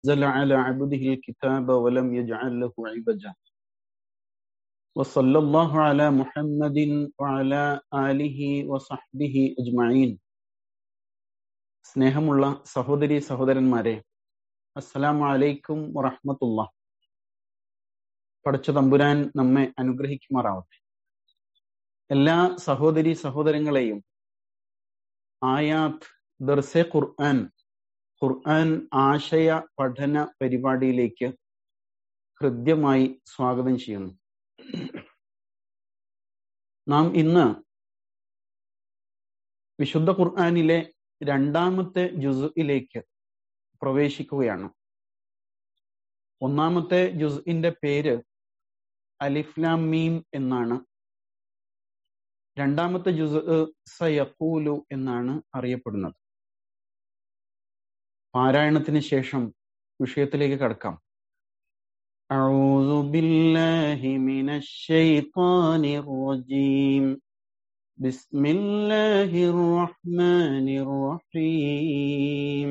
أنزل على عبده الكتاب ولم يجعل له عوجا وصلى الله على محمد وعلى آله وصحبه أجمعين സ്നേഹമുള്ള സഹോദരി സഹോദരന്മാരെ അസ്സലാമു അലൈക്കും വറഹ്മത്തുള്ള പടച്ച തമ്പുരാൻ നമ്മെ അനുഗ്രഹിക്കുമാറാവട്ടെ എല്ലാ സഹോദരി സഹോദരങ്ങളെയും ആയാത്ത് ദർസെ ഖുർആൻ ഖുർആൻ ആശയ പഠന പരിപാടിയിലേക്ക് ഹൃദ്യമായി സ്വാഗതം ചെയ്യുന്നു നാം ഇന്ന് വിശുദ്ധ ഖുർആനിലെ രണ്ടാമത്തെ ജുസുയിലേക്ക് പ്രവേശിക്കുകയാണ് ഒന്നാമത്തെ ജുസ്ഇന്റെ പേര് അലിഫ്ലാം മീം എന്നാണ് രണ്ടാമത്തെ ജുസ് സയഖൂലു എന്നാണ് അറിയപ്പെടുന്നത് പാരായണത്തിന് ശേഷം വിഷയത്തിലേക്ക് കടക്കാം أعوذ بالله من الشيطان الرجيم بسم الله الرحمن الرحيم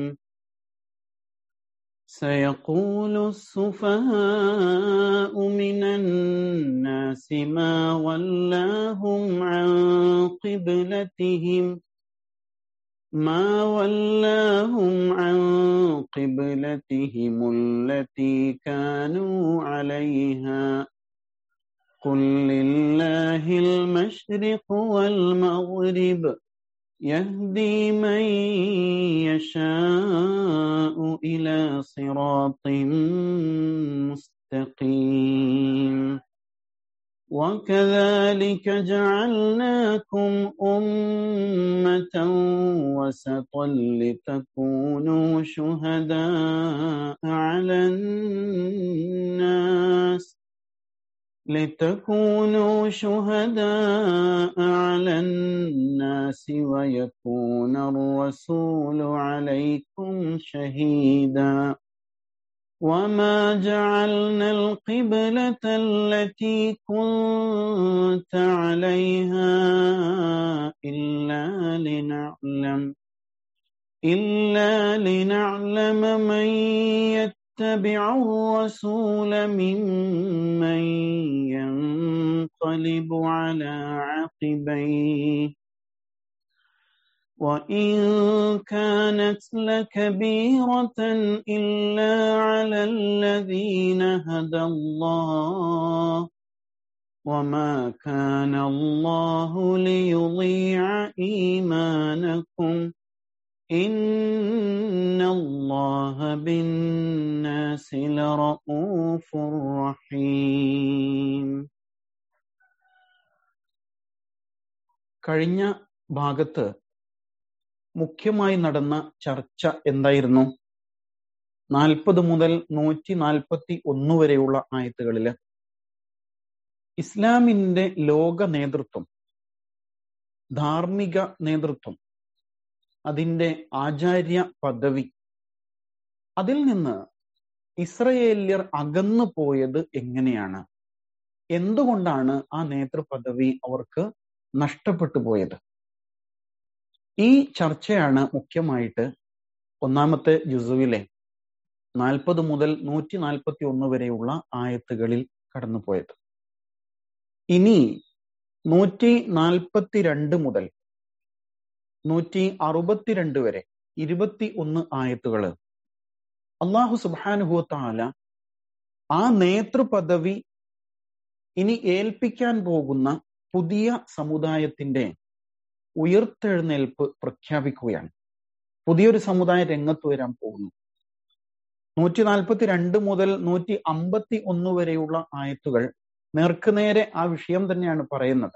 سيقول السفهاء من الناس ما ولاهم عن قبلتهم ما ولاهم عن قبلتهم التي كانوا عليها قل لله المشرق والمغرب يهدي من يشاء إلى صراط مستقيم وكذلك جعلناكم أمة وسطا لتكونوا شهداء على الناس لتكونوا شهداء على الناس ويكون الرسول عليكم شهيدا وما جعلنا القبلة التي كنت عليها إلا لنعلم إلا لنعلم من يتبع الرسول ممن ينقلب على عقبيه وإن كانت لكبيرة إلا على الذين هدى الله وما كان الله ليضيع إيمانكم إن الله بالناس لرؤوف رحيم കഴിഞ്ഞ ഭാഗത്ത് മുഖ്യമായി നടന്ന ചർച്ച എന്തായിരുന്നു നാൽപ്പത് മുതൽ നൂറ്റി നാൽപ്പത്തി ഒന്ന് വരെയുള്ള ആയത്തുകളില് ഇസ്ലാമിന്റെ ലോക നേതൃത്വം ധാർമ്മിക നേതൃത്വം അതിന്റെ ആചാര്യ പദവി അതിൽ നിന്ന് ഇസ്രയേല്യർ അകന്നു പോയത് എങ്ങനെയാണ് എന്തുകൊണ്ടാണ് ആ നേതൃപദവി അവർക്ക് നഷ്ടപ്പെട്ടു പോയത് ഈ ചർച്ചയാണ് മുഖ്യമായിട്ട് ഒന്നാമത്തെ ജുസുവിലെ നാൽപ്പത് മുതൽ നൂറ്റി നാൽപ്പത്തി ഒന്ന് വരെയുള്ള ആയത്തുകളിൽ കടന്നുപോയത് ഇനി നൂറ്റി നാൽപ്പത്തിരണ്ട് മുതൽ നൂറ്റി അറുപത്തിരണ്ട് വരെ ഇരുപത്തി ഒന്ന് ആയത്തുകള് അള്ളാഹു സുബാനുഹുത്താല ആ നേതൃപദവി ഇനി ഏൽപ്പിക്കാൻ പോകുന്ന പുതിയ സമുദായത്തിന്റെ ഉയർത്തെഴുന്നേൽപ്പ് പ്രഖ്യാപിക്കുകയാണ് പുതിയൊരു സമുദായം രംഗത്ത് വരാൻ പോകുന്നു നൂറ്റി നാൽപ്പത്തി രണ്ട് മുതൽ നൂറ്റി അമ്പത്തി ഒന്ന് വരെയുള്ള ആയത്തുകൾ നേർക്കുനേരെ ആ വിഷയം തന്നെയാണ് പറയുന്നത്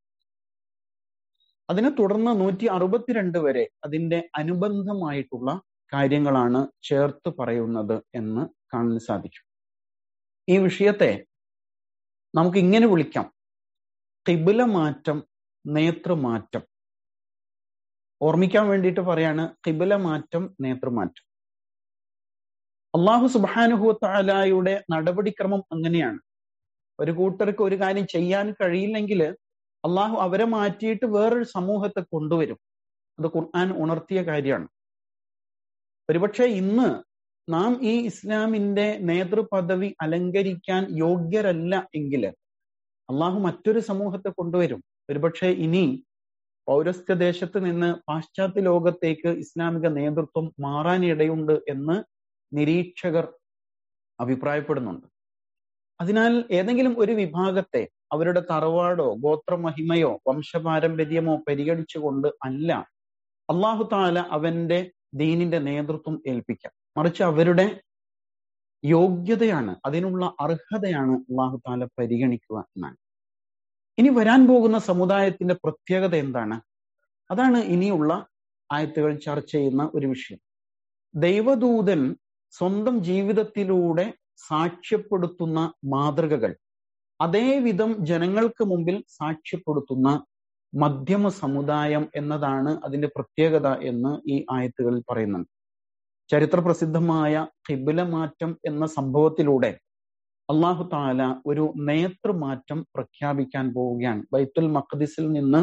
അതിനെ തുടർന്ന് നൂറ്റി അറുപത്തിരണ്ട് വരെ അതിന്റെ അനുബന്ധമായിട്ടുള്ള കാര്യങ്ങളാണ് ചേർത്ത് പറയുന്നത് എന്ന് കാണാൻ സാധിക്കും ഈ വിഷയത്തെ നമുക്ക് ഇങ്ങനെ വിളിക്കാം കിബില മാറ്റം നേതൃമാറ്റം ഓർമ്മിക്കാൻ വേണ്ടിയിട്ട് പറയാണ് കിബില മാറ്റം നേതൃമാറ്റം അള്ളാഹു സുബാനുഹുത്താലായുടെ നടപടിക്രമം അങ്ങനെയാണ് ഒരു കൂട്ടർക്ക് ഒരു കാര്യം ചെയ്യാൻ കഴിയില്ലെങ്കിൽ അള്ളാഹു അവരെ മാറ്റിയിട്ട് വേറൊരു സമൂഹത്തെ കൊണ്ടുവരും അത് ഖുർആൻ ഉണർത്തിയ കാര്യമാണ് ഒരുപക്ഷെ ഇന്ന് നാം ഈ ഇസ്ലാമിന്റെ നേതൃപദവി അലങ്കരിക്കാൻ യോഗ്യരല്ല എങ്കിൽ അള്ളാഹു മറ്റൊരു സമൂഹത്തെ കൊണ്ടുവരും ഒരുപക്ഷെ ഇനി പൗരസ്ത്യ ദേശത്ത് നിന്ന് പാശ്ചാത്യ ലോകത്തേക്ക് ഇസ്ലാമിക നേതൃത്വം മാറാനിടയുണ്ട് എന്ന് നിരീക്ഷകർ അഭിപ്രായപ്പെടുന്നുണ്ട് അതിനാൽ ഏതെങ്കിലും ഒരു വിഭാഗത്തെ അവരുടെ തറവാടോ ഗോത്രമഹിമയോ വംശപാരമ്പര്യമോ പരിഗണിച്ചുകൊണ്ട് അല്ല അള്ളാഹു താല അവന്റെ ദീനിന്റെ നേതൃത്വം ഏൽപ്പിക്കാം മറിച്ച് അവരുടെ യോഗ്യതയാണ് അതിനുള്ള അർഹതയാണ് അള്ളാഹു താല പരിഗണിക്കുക എന്നാണ് ഇനി വരാൻ പോകുന്ന സമുദായത്തിന്റെ പ്രത്യേകത എന്താണ് അതാണ് ഇനിയുള്ള ആയത്തുകൾ ചർച്ച ചെയ്യുന്ന ഒരു വിഷയം ദൈവദൂതൻ സ്വന്തം ജീവിതത്തിലൂടെ സാക്ഷ്യപ്പെടുത്തുന്ന മാതൃകകൾ അതേവിധം ജനങ്ങൾക്ക് മുമ്പിൽ സാക്ഷ്യപ്പെടുത്തുന്ന മധ്യമ സമുദായം എന്നതാണ് അതിന്റെ പ്രത്യേകത എന്ന് ഈ ആയത്തുകളിൽ പറയുന്നുണ്ട് ചരിത്ര പ്രസിദ്ധമായ ഖിബില മാറ്റം എന്ന സംഭവത്തിലൂടെ അള്ളാഹു താല ഒരു നേതൃമാറ്റം പ്രഖ്യാപിക്കാൻ പോവുകയാണ് ബൈത്തുൽ മഖദിസിൽ നിന്ന്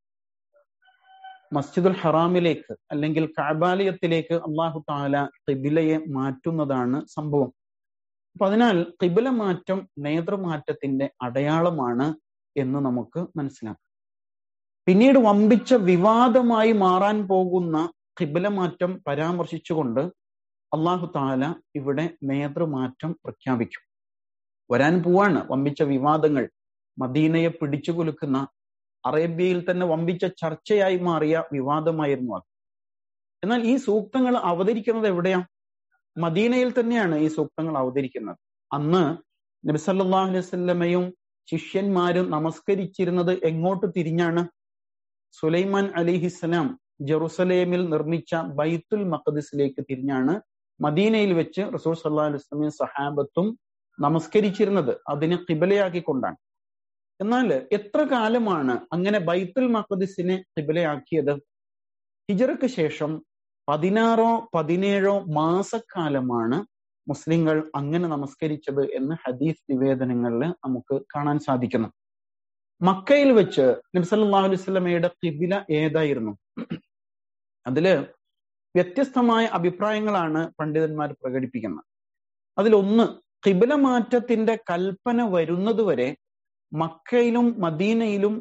മസ്ജിദുൽ ഹറാമിലേക്ക് അല്ലെങ്കിൽ കാബാലയത്തിലേക്ക് അള്ളാഹു താല ഖിബിലയെ മാറ്റുന്നതാണ് സംഭവം അപ്പൊ അതിനാൽ ഖിബില മാറ്റം നേതൃമാറ്റത്തിന്റെ അടയാളമാണ് എന്ന് നമുക്ക് മനസ്സിലാക്കാം പിന്നീട് വമ്പിച്ച വിവാദമായി മാറാൻ പോകുന്ന ഖിബില മാറ്റം പരാമർശിച്ചുകൊണ്ട് അള്ളാഹു താല ഇവിടെ നേതൃമാറ്റം പ്രഖ്യാപിക്കും വരാൻ പോവാണ് വമ്പിച്ച വിവാദങ്ങൾ മദീനയെ പിടിച്ചു കുലുക്കുന്ന അറേബ്യയിൽ തന്നെ വമ്പിച്ച ചർച്ചയായി മാറിയ വിവാദമായിരുന്നു അത് എന്നാൽ ഈ സൂക്തങ്ങൾ അവതരിക്കുന്നത് എവിടെയാ മദീനയിൽ തന്നെയാണ് ഈ സൂക്തങ്ങൾ അവതരിക്കുന്നത് അന്ന് നബിസല്ലാഹു അലൈഹി വസല്ലമയും ശിഷ്യന്മാരും നമസ്കരിച്ചിരുന്നത് എങ്ങോട്ട് തിരിഞ്ഞാണ് സുലൈമാൻ അലിഹിസ്സലാം ജെറുസലേമിൽ നിർമ്മിച്ച ബൈത്തുൽ മഖദിസിലേക്ക് തിരിഞ്ഞാണ് മദീനയിൽ വെച്ച് റസൂൽ സല്ലാ അലൈഹി വസ്ലമയും സഹാബത്തും നമസ്കരിച്ചിരുന്നത് അതിനെ കിബലയാക്കിക്കൊണ്ടാണ് എന്നാൽ എത്ര കാലമാണ് അങ്ങനെ ബൈത്തുൽ മഖദിസിനെ കിബലയാക്കിയത് ഹിജറയ്ക്ക് ശേഷം പതിനാറോ പതിനേഴോ മാസക്കാലമാണ് മുസ്ലിങ്ങൾ അങ്ങനെ നമസ്കരിച്ചത് എന്ന് ഹദീസ് നിവേദനങ്ങളിൽ നമുക്ക് കാണാൻ സാധിക്കുന്നു മക്കയിൽ വെച്ച് നബ്സല്ലാ അലൈഹി സ്വലമയുടെ കിബില ഏതായിരുന്നു അതില് വ്യത്യസ്തമായ അഭിപ്രായങ്ങളാണ് പണ്ഡിതന്മാർ പ്രകടിപ്പിക്കുന്നത് അതിലൊന്ന് കിബില മാറ്റത്തിന്റെ കൽപ്പന വരുന്നതുവരെ മക്കയിലും മദീനയിലും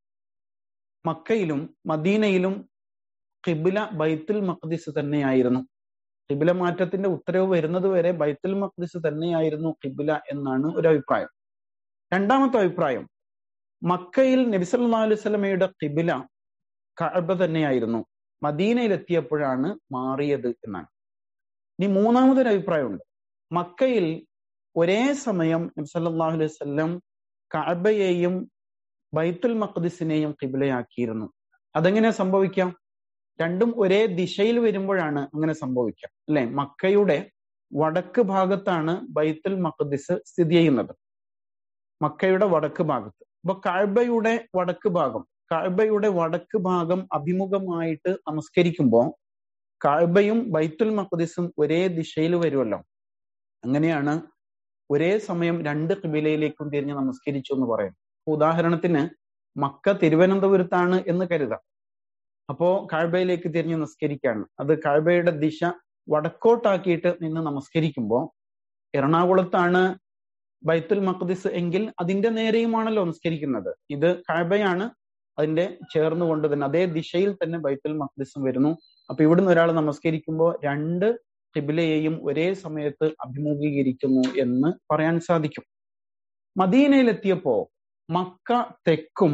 മക്കയിലും മദീനയിലും കിബില ബൈത്തുൽ മഖ്ദിസ് തന്നെയായിരുന്നു കിബില മാറ്റത്തിന്റെ ഉത്തരവ് വരുന്നത് വരെ ബൈത്തുൽ മഖ്ദിസ് തന്നെയായിരുന്നു കിബില എന്നാണ് ഒരു അഭിപ്രായം രണ്ടാമത്തെ അഭിപ്രായം മക്കയിൽ നബിസല്ലാ അലൈഹി സ്വലമയുടെ കിബില കഅബ തന്നെയായിരുന്നു മദീനയിലെത്തിയപ്പോഴാണ് മാറിയത് എന്നാണ് ഇനി മൂന്നാമതൊരു അഭിപ്രായമുണ്ട് മക്കയിൽ ഒരേ സമയം നബ്സല്ലാഹു അലൈഹി വല്ലം കഅബയെയും ബൈത്തുൽ മഖ്ദിസിനെയും കിബിലയാക്കിയിരുന്നു അതെങ്ങനെ സംഭവിക്കാം രണ്ടും ഒരേ ദിശയിൽ വരുമ്പോഴാണ് അങ്ങനെ സംഭവിക്കുക അല്ലെ മക്കയുടെ വടക്ക് ഭാഗത്താണ് ബൈത്തുൽ മഖ്ദിസ് സ്ഥിതി ചെയ്യുന്നത് മക്കയുടെ വടക്ക് ഭാഗത്ത് അപ്പൊ കഅബയുടെ വടക്ക് ഭാഗം കഅബയുടെ വടക്ക് ഭാഗം അഭിമുഖമായിട്ട് നമസ്കരിക്കുമ്പോൾ കഅബയും ബൈത്തുൽ മഖ്ദിസും ഒരേ ദിശയിൽ വരുമല്ലോ അങ്ങനെയാണ് ഒരേ സമയം രണ്ട് കിബിലയിലേക്കും തിരിഞ്ഞ് നമസ്കരിച്ചു എന്ന് പറയും ഉദാഹരണത്തിന് മക്ക തിരുവനന്തപുരത്താണ് എന്ന് കരുതാം അപ്പോ കാഴ്ബയിലേക്ക് തിരിഞ്ഞ് നമസ്കരിക്കുകയാണ് അത് കാഴ്ബയുടെ ദിശ വടക്കോട്ടാക്കിയിട്ട് നിന്ന് നമസ്കരിക്കുമ്പോൾ എറണാകുളത്താണ് ബൈത്തുൽ മഖ്ദിസ് എങ്കിൽ അതിന്റെ നേരെയുമാണല്ലോ നമസ്കരിക്കുന്നത് ഇത് കാഴ്ബയാണ് അതിന്റെ ചേർന്നുകൊണ്ട് തന്നെ അതേ ദിശയിൽ തന്നെ ബൈത്തുൽ മഖ്ദിസും വരുന്നു അപ്പൊ ഇവിടുന്ന് ഒരാൾ നമസ്കരിക്കുമ്പോൾ രണ്ട് കിബിലയെയും ഒരേ സമയത്ത് അഭിമുഖീകരിക്കുന്നു എന്ന് പറയാൻ സാധിക്കും മദീനയിലെത്തിയപ്പോ മക്ക തെക്കും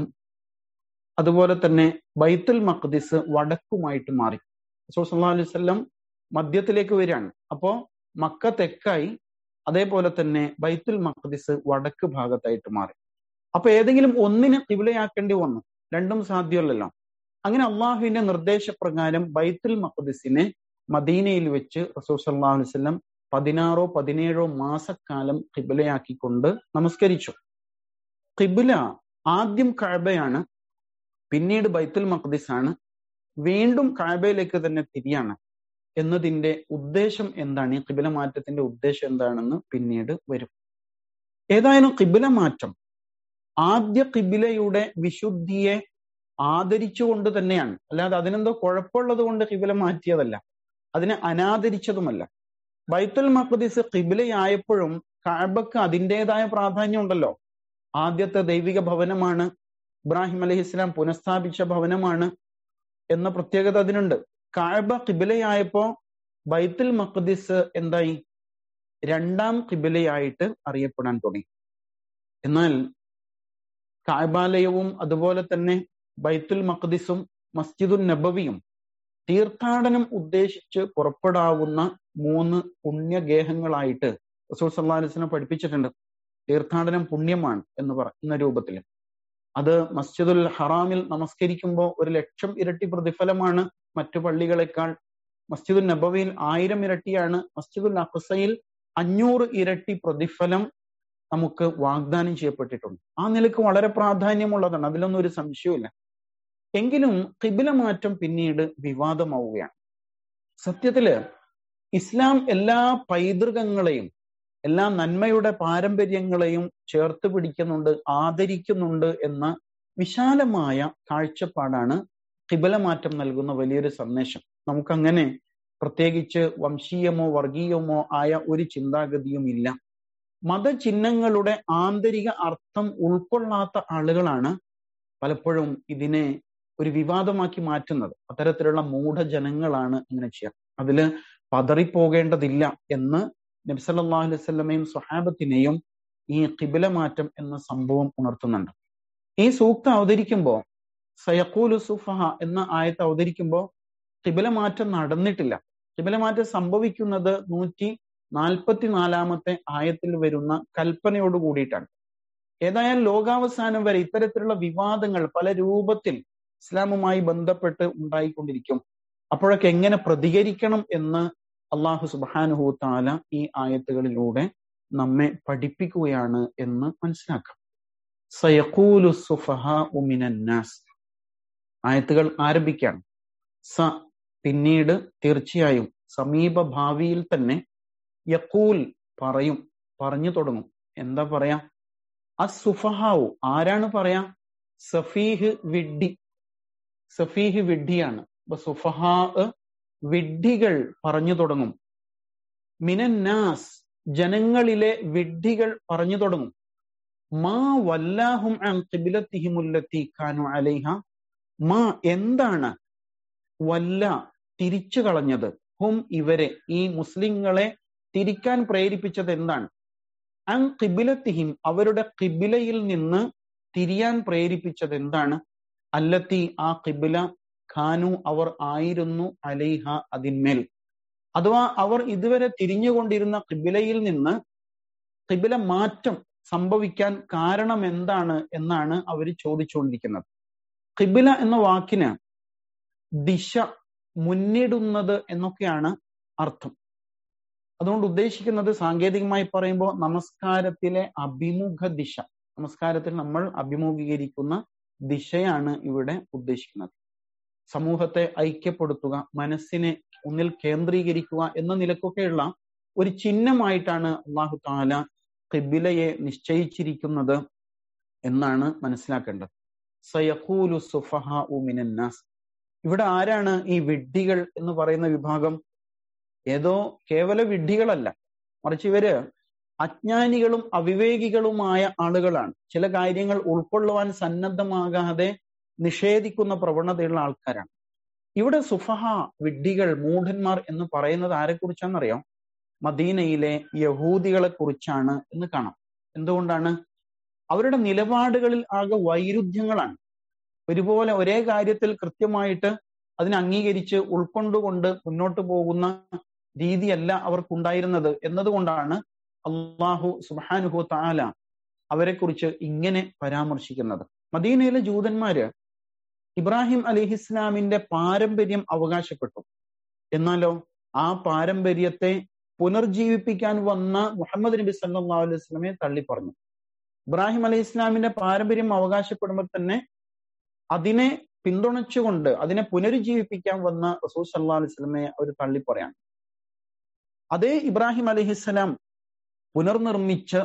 അതുപോലെ തന്നെ ബൈത്തുൽ മഖ്ദിസ് വടക്കുമായിട്ട് മാറി റസൂൽ സല്ലല്ലാഹു അലൈഹി വസല്ലം മധ്യത്തിലേക്ക് വരികയാണ് അപ്പോ മക്ക തെക്കായി അതേപോലെ തന്നെ ബൈത്തുൽ മഖ്ദിസ് വടക്ക് ഭാഗത്തായിട്ട് മാറി അപ്പൊ ഏതെങ്കിലും ഒന്നിനെ കിബിലയാക്കേണ്ടി വന്നു രണ്ടും സാധ്യമല്ലല്ലോ അങ്ങനെ അള്ളാഹുവിന്റെ നിർദ്ദേശപ്രകാരം ബൈത്തുൽ മഖ്ദിസിനെ മദീനയിൽ വെച്ച് റസൂൽ സല്ലല്ലാഹു അലൈഹി വസല്ലം പതിനാറോ പതിനേഴോ മാസക്കാലം കിബിലയാക്കിക്കൊണ്ട് നമസ്കരിച്ചു കിബില ആദ്യം കഅബയാണ് പിന്നീട് ബൈത്തുൽ മഖ്ദിസ് ആണ് വീണ്ടും കാബയിലേക്ക് തന്നെ തിരിയാണ് എന്നതിന്റെ ഉദ്ദേശം എന്താണ് ഈ കിബില മാറ്റത്തിന്റെ ഉദ്ദേശം എന്താണെന്ന് പിന്നീട് വരും ഏതായാലും കിബില മാറ്റം ആദ്യ കിബിലയുടെ വിശുദ്ധിയെ ആദരിച്ചുകൊണ്ട് തന്നെയാണ് അല്ലാതെ അതിനെന്തോ കുഴപ്പമുള്ളത് കൊണ്ട് കിബില മാറ്റിയതല്ല അതിനെ അനാദരിച്ചതുമല്ല ബൈത്തുൽ മഖ്ദിസ് ഖിബിലയായപ്പോഴും കഅബക്ക് അതിൻ്റെതായ പ്രാധാന്യം ഉണ്ടല്ലോ ആദ്യത്തെ ദൈവിക ഭവനമാണ് ഇബ്രാഹിം അലൈഹി ഇസ്ലാം പുനഃസ്ഥാപിച്ച ഭവനമാണ് എന്ന പ്രത്യേകത അതിനുണ്ട് കഅബ ഖിബിലയായപ്പോ ബൈത്തുൽ മഖ്ദിസ് എന്തായി രണ്ടാം ഖിബിലയായിട്ട് അറിയപ്പെടാൻ തുടങ്ങി എന്നാൽ കായബാലയവും അതുപോലെ തന്നെ ബൈത്തുൽ മഖ്ദിസും മസ്ജിദുൻ നബവിയും തീർത്ഥാടനം ഉദ്ദേശിച്ച് പുറപ്പെടാവുന്ന മൂന്ന് പുണ്യഗേഹങ്ങളായിട്ട് റസൂൽ സല്ലാ അലിസ്ലം പഠിപ്പിച്ചിട്ടുണ്ട് തീർത്ഥാടനം പുണ്യമാണ് എന്ന് പറയുന്ന രൂപത്തിൽ അത് മസ്ജിദുൽ ഹറാമിൽ നമസ്കരിക്കുമ്പോൾ ഒരു ലക്ഷം ഇരട്ടി പ്രതിഫലമാണ് മറ്റു പള്ളികളെക്കാൾ മസ്ജിദുൽ നബവിയിൽ ആയിരം ഇരട്ടിയാണ് മസ്ജിദുൽ അഖസയിൽ അഞ്ഞൂറ് ഇരട്ടി പ്രതിഫലം നമുക്ക് വാഗ്ദാനം ചെയ്യപ്പെട്ടിട്ടുണ്ട് ആ നിലക്ക് വളരെ പ്രാധാന്യമുള്ളതാണ് അതിലൊന്നും ഒരു സംശയമില്ല എങ്കിലും കിബില മാറ്റം പിന്നീട് വിവാദമാവുകയാണ് സത്യത്തില് ഇസ്ലാം എല്ലാ പൈതൃകങ്ങളെയും എല്ലാ നന്മയുടെ പാരമ്പര്യങ്ങളെയും ചേർത്ത് പിടിക്കുന്നുണ്ട് ആദരിക്കുന്നുണ്ട് എന്ന വിശാലമായ കാഴ്ചപ്പാടാണ് കിബില മാറ്റം നൽകുന്ന വലിയൊരു സന്ദേശം നമുക്കങ്ങനെ പ്രത്യേകിച്ച് വംശീയമോ വർഗീയമോ ആയ ഒരു ചിന്താഗതിയും ഇല്ല മതചിഹ്നങ്ങളുടെ ആന്തരിക അർത്ഥം ഉൾക്കൊള്ളാത്ത ആളുകളാണ് പലപ്പോഴും ഇതിനെ ഒരു വിവാദമാക്കി മാറ്റുന്നത് അത്തരത്തിലുള്ള മൂഢജനങ്ങളാണ് ഇങ്ങനെ ചെയ്യുക അതില് പതറിപ്പോകേണ്ടതില്ല എന്ന് നബ്സല്ലാഹു അലൈഹി സ്വലമയും സ്വഹാബത്തിനെയും ഈ കിബില മാറ്റം എന്ന സംഭവം ഉണർത്തുന്നുണ്ട് ഈ സൂക്ത അവതരിക്കുമ്പോൾ സയക്കൂലു സുഫഹ എന്ന ആയത്ത് അവതരിക്കുമ്പോൾ കിബില മാറ്റം നടന്നിട്ടില്ല കിബില മാറ്റം സംഭവിക്കുന്നത് നൂറ്റി നാൽപ്പത്തിനാലാമത്തെ ആയത്തിൽ വരുന്ന കൽപ്പനയോട് കൂടിയിട്ടാണ് ഏതായാലും ലോകാവസാനം വരെ ഇത്തരത്തിലുള്ള വിവാദങ്ങൾ പല രൂപത്തിൽ ഇസ്ലാമുമായി ബന്ധപ്പെട്ട് ഉണ്ടായിക്കൊണ്ടിരിക്കും അപ്പോഴൊക്കെ എങ്ങനെ പ്രതികരിക്കണം എന്ന് അള്ളാഹു സുബാനുഹു താല ഈ ആയത്തുകളിലൂടെ നമ്മെ പഠിപ്പിക്കുകയാണ് എന്ന് മനസ്സിലാക്കാം സയഖൂലു സുഫഹ ഉമിനന്നാസ് ആയത്തുകൾ ആരംഭിക്കുകയാണ് സ പിന്നീട് തീർച്ചയായും സമീപ ഭാവിയിൽ തന്നെ യക്കൂൽ പറയും പറഞ്ഞു തുടങ്ങും എന്താ പറയാ അസുഫഹാവു ആരാണ് പറയാ സഫീഹ് വിഡ്ഡി സഫീഹ് വിഡ്ഡിയാണ് അപ്പൊ സുഫഹാ വിഡ്ഢികൾ പറഞ്ഞു തുടങ്ങും മിനന്നാസ് ജനങ്ങളിലെ വിഡ്ഢികൾ പറഞ്ഞു തുടങ്ങും മാ വല്ലാഹും ഖിബിലത്തിഹിമുല്ലത്തി ഖാനു അലൈഹ മാ എന്താണ് വല്ല തിരിച്ചു കളഞ്ഞത് ഹും ഇവരെ ഈ മുസ്ലിങ്ങളെ തിരിക്കാൻ പ്രേരിപ്പിച്ചത് എന്താണ് അൻ കിബിലത്തിഹിം അവരുടെ കിബിലയിൽ നിന്ന് തിരിയാൻ പ്രേരിപ്പിച്ചത് എന്താണ് അല്ലത്തി ആ കിബില ഖാനു അവർ ആയിരുന്നു അലൈഹ അതിന്മേൽ അഥവാ അവർ ഇതുവരെ തിരിഞ്ഞുകൊണ്ടിരുന്ന കിബിലയിൽ നിന്ന് കിബില മാറ്റം സംഭവിക്കാൻ കാരണം എന്താണ് എന്നാണ് അവർ ചോദിച്ചുകൊണ്ടിരിക്കുന്നത് കിബില എന്ന വാക്കിന് ദിശ മുന്നിടുന്നത് എന്നൊക്കെയാണ് അർത്ഥം അതുകൊണ്ട് ഉദ്ദേശിക്കുന്നത് സാങ്കേതികമായി പറയുമ്പോൾ നമസ്കാരത്തിലെ അഭിമുഖ ദിശ നമസ്കാരത്തിൽ നമ്മൾ അഭിമുഖീകരിക്കുന്ന ദിശയാണ് ഇവിടെ ഉദ്ദേശിക്കുന്നത് സമൂഹത്തെ ഐക്യപ്പെടുത്തുക മനസ്സിനെ ഒന്നിൽ കേന്ദ്രീകരിക്കുക എന്ന നിലക്കൊക്കെയുള്ള ഒരു ചിഹ്നമായിട്ടാണ് അള്ളാഹു താല കിബിലയെ നിശ്ചയിച്ചിരിക്കുന്നത് എന്നാണ് മനസ്സിലാക്കേണ്ടത് സയഖൂലു സുഫഹ ഉമിനന്നാസ് ഇവിടെ ആരാണ് ഈ വിഡ്ഢികൾ എന്ന് പറയുന്ന വിഭാഗം ഏതോ കേവല വിഡ്ഢികളല്ല മറിച്ച് ഇവര് അജ്ഞാനികളും അവിവേകികളുമായ ആളുകളാണ് ചില കാര്യങ്ങൾ ഉൾക്കൊള്ളുവാൻ സന്നദ്ധമാകാതെ നിഷേധിക്കുന്ന പ്രവണതയുള്ള ആൾക്കാരാണ് ഇവിടെ സുഫഹ വിഡ്ഢികൾ മൂഢന്മാർ എന്ന് പറയുന്നത് ആരെക്കുറിച്ചാണെന്നറിയാം മദീനയിലെ യഹൂദികളെ കുറിച്ചാണ് എന്ന് കാണാം എന്തുകൊണ്ടാണ് അവരുടെ നിലപാടുകളിൽ ആകെ വൈരുദ്ധ്യങ്ങളാണ് ഒരുപോലെ ഒരേ കാര്യത്തിൽ കൃത്യമായിട്ട് അതിനെ അംഗീകരിച്ച് ഉൾക്കൊണ്ടുകൊണ്ട് മുന്നോട്ട് പോകുന്ന രീതിയല്ല അവർക്കുണ്ടായിരുന്നത് എന്നതുകൊണ്ടാണ് അള്ളാഹു സുബാനുഹു താല അവരെക്കുറിച്ച് ഇങ്ങനെ പരാമർശിക്കുന്നത് മദീനയിലെ ജൂതന്മാര് ഇബ്രാഹിം അലിഹിസ്ലാമിന്റെ പാരമ്പര്യം അവകാശപ്പെട്ടു എന്നാലോ ആ പാരമ്പര്യത്തെ പുനർജീവിപ്പിക്കാൻ വന്ന മുഹമ്മദ് നബി സല്ലാ അലൈഹി സ്വലമെ തള്ളിപ്പറഞ്ഞു ഇബ്രാഹിം അലൈഹി ഇസ്ലാമിന്റെ പാരമ്പര്യം അവകാശപ്പെടുമ്പോൾ തന്നെ അതിനെ പിന്തുണച്ചുകൊണ്ട് അതിനെ പുനരുജ്ജീവിപ്പിക്കാൻ വന്ന റസൂൽ സല്ലാ അലൈഹി സ്വലമെ അവർ തള്ളിപ്പറയാണ് അതേ ഇബ്രാഹിം അലഹിസ്സലാം പുനർനിർമ്മിച്ച്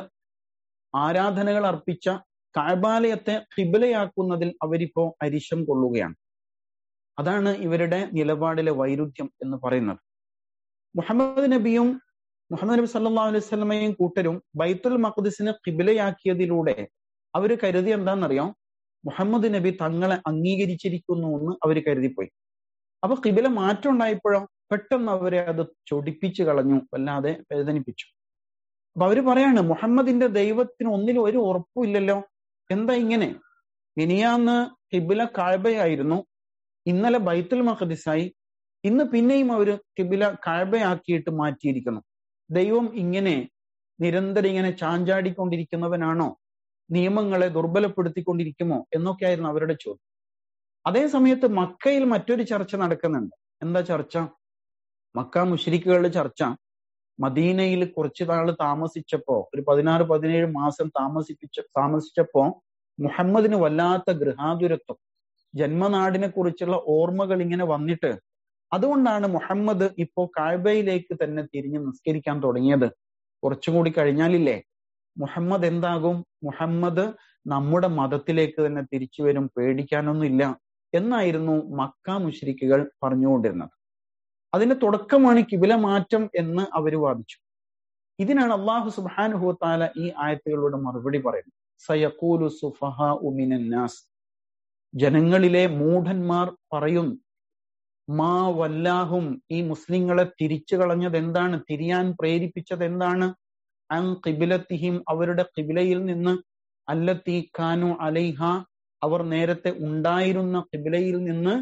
ആരാധനകൾ അർപ്പിച്ച കാബാലയത്തെ ഖിബിലയാക്കുന്നതിൽ അവരിപ്പോ അരിശം കൊള്ളുകയാണ് അതാണ് ഇവരുടെ നിലപാടിലെ വൈരുദ്ധ്യം എന്ന് പറയുന്നത് മുഹമ്മദ് നബിയും മുഹമ്മദ് നബി സല്ലാ അലൈഹി സ്വലമയും കൂട്ടരും ബൈത്തുൽ മഖ്ദിസിനെ കിബിലയാക്കിയതിലൂടെ അവര് കരുതി എന്താണെന്നറിയോ മുഹമ്മദ് നബി തങ്ങളെ അംഗീകരിച്ചിരിക്കുന്നു എന്ന് അവര് കരുതിപ്പോയി അപ്പൊ കിബില മാറ്റം ഉണ്ടായപ്പോഴോ പെട്ടെന്ന് അവരെ അത് ചൊടിപ്പിച്ചു കളഞ്ഞു വല്ലാതെ വേദനിപ്പിച്ചു അപ്പൊ അവര് പറയാണ് മുഹമ്മദിന്റെ ദൈവത്തിന് ഒന്നിലും ഒരു ഉറപ്പുമില്ലല്ലോ എന്താ ഇങ്ങനെ മിനിയാന്ന് കിബില കാഴ്ബയായിരുന്നു ഇന്നലെ ബൈത്തുൽ മഖദിസായി ഇന്ന് പിന്നെയും അവര് കിബില കാഴ്ബയാക്കിയിട്ട് മാറ്റിയിരിക്കുന്നു ദൈവം ഇങ്ങനെ നിരന്തരം ഇങ്ങനെ ചാഞ്ചാടിക്കൊണ്ടിരിക്കുന്നവനാണോ നിയമങ്ങളെ ദുർബലപ്പെടുത്തിക്കൊണ്ടിരിക്കുമോ എന്നൊക്കെയായിരുന്നു അവരുടെ ചോദ്യം അതേ സമയത്ത് മക്കയിൽ മറ്റൊരു ചർച്ച നടക്കുന്നുണ്ട് എന്താ ചർച്ച മക്ക മുഷരിക്കുകളുടെ ചർച്ച മദീനയിൽ കുറച്ചു നാൾ താമസിച്ചപ്പോ ഒരു പതിനാറ് പതിനേഴ് മാസം താമസിപ്പിച്ച താമസിച്ചപ്പോ മുഹമ്മദിന് വല്ലാത്ത ഗൃഹാതുരത്വം ജന്മനാടിനെ കുറിച്ചുള്ള ഓർമ്മകൾ ഇങ്ങനെ വന്നിട്ട് അതുകൊണ്ടാണ് മുഹമ്മദ് ഇപ്പോ കാഴ്ബയിലേക്ക് തന്നെ തിരിഞ്ഞ് നിസ്കരിക്കാൻ തുടങ്ങിയത് കുറച്ചും കൂടി കഴിഞ്ഞാലില്ലേ മുഹമ്മദ് എന്താകും മുഹമ്മദ് നമ്മുടെ മതത്തിലേക്ക് തന്നെ തിരിച്ചു വരും പേടിക്കാനൊന്നുമില്ല എന്നായിരുന്നു മക്ക മുഷ്രിക്കുകൾ പറഞ്ഞുകൊണ്ടിരുന്നത് അതിന്റെ തുടക്കമാണ് കിബില മാറ്റം എന്ന് അവർ വാദിച്ചു ഇതിനാണ് അള്ളാഹു സുബാനുഹുത്താല ഈ ആയത്തുകളോട് മറുപടി പറയുന്നത് സയക്കൂലു സുഫഹ ഉമിനാസ് ജനങ്ങളിലെ മൂഢന്മാർ പറയുന്നു മാ വല്ലാഹും ഈ മുസ്ലിങ്ങളെ തിരിച്ചു കളഞ്ഞത് എന്താണ് തിരിയാൻ പ്രേരിപ്പിച്ചത് എന്താണ് അൻ കിബിലത്തിഹിം അവരുടെ കിബിലയിൽ നിന്ന് അല്ലത്തി ഖാനു അലൈഹ അവർ നേരത്തെ ഉണ്ടായിരുന്ന കിബിലയിൽ നിന്ന്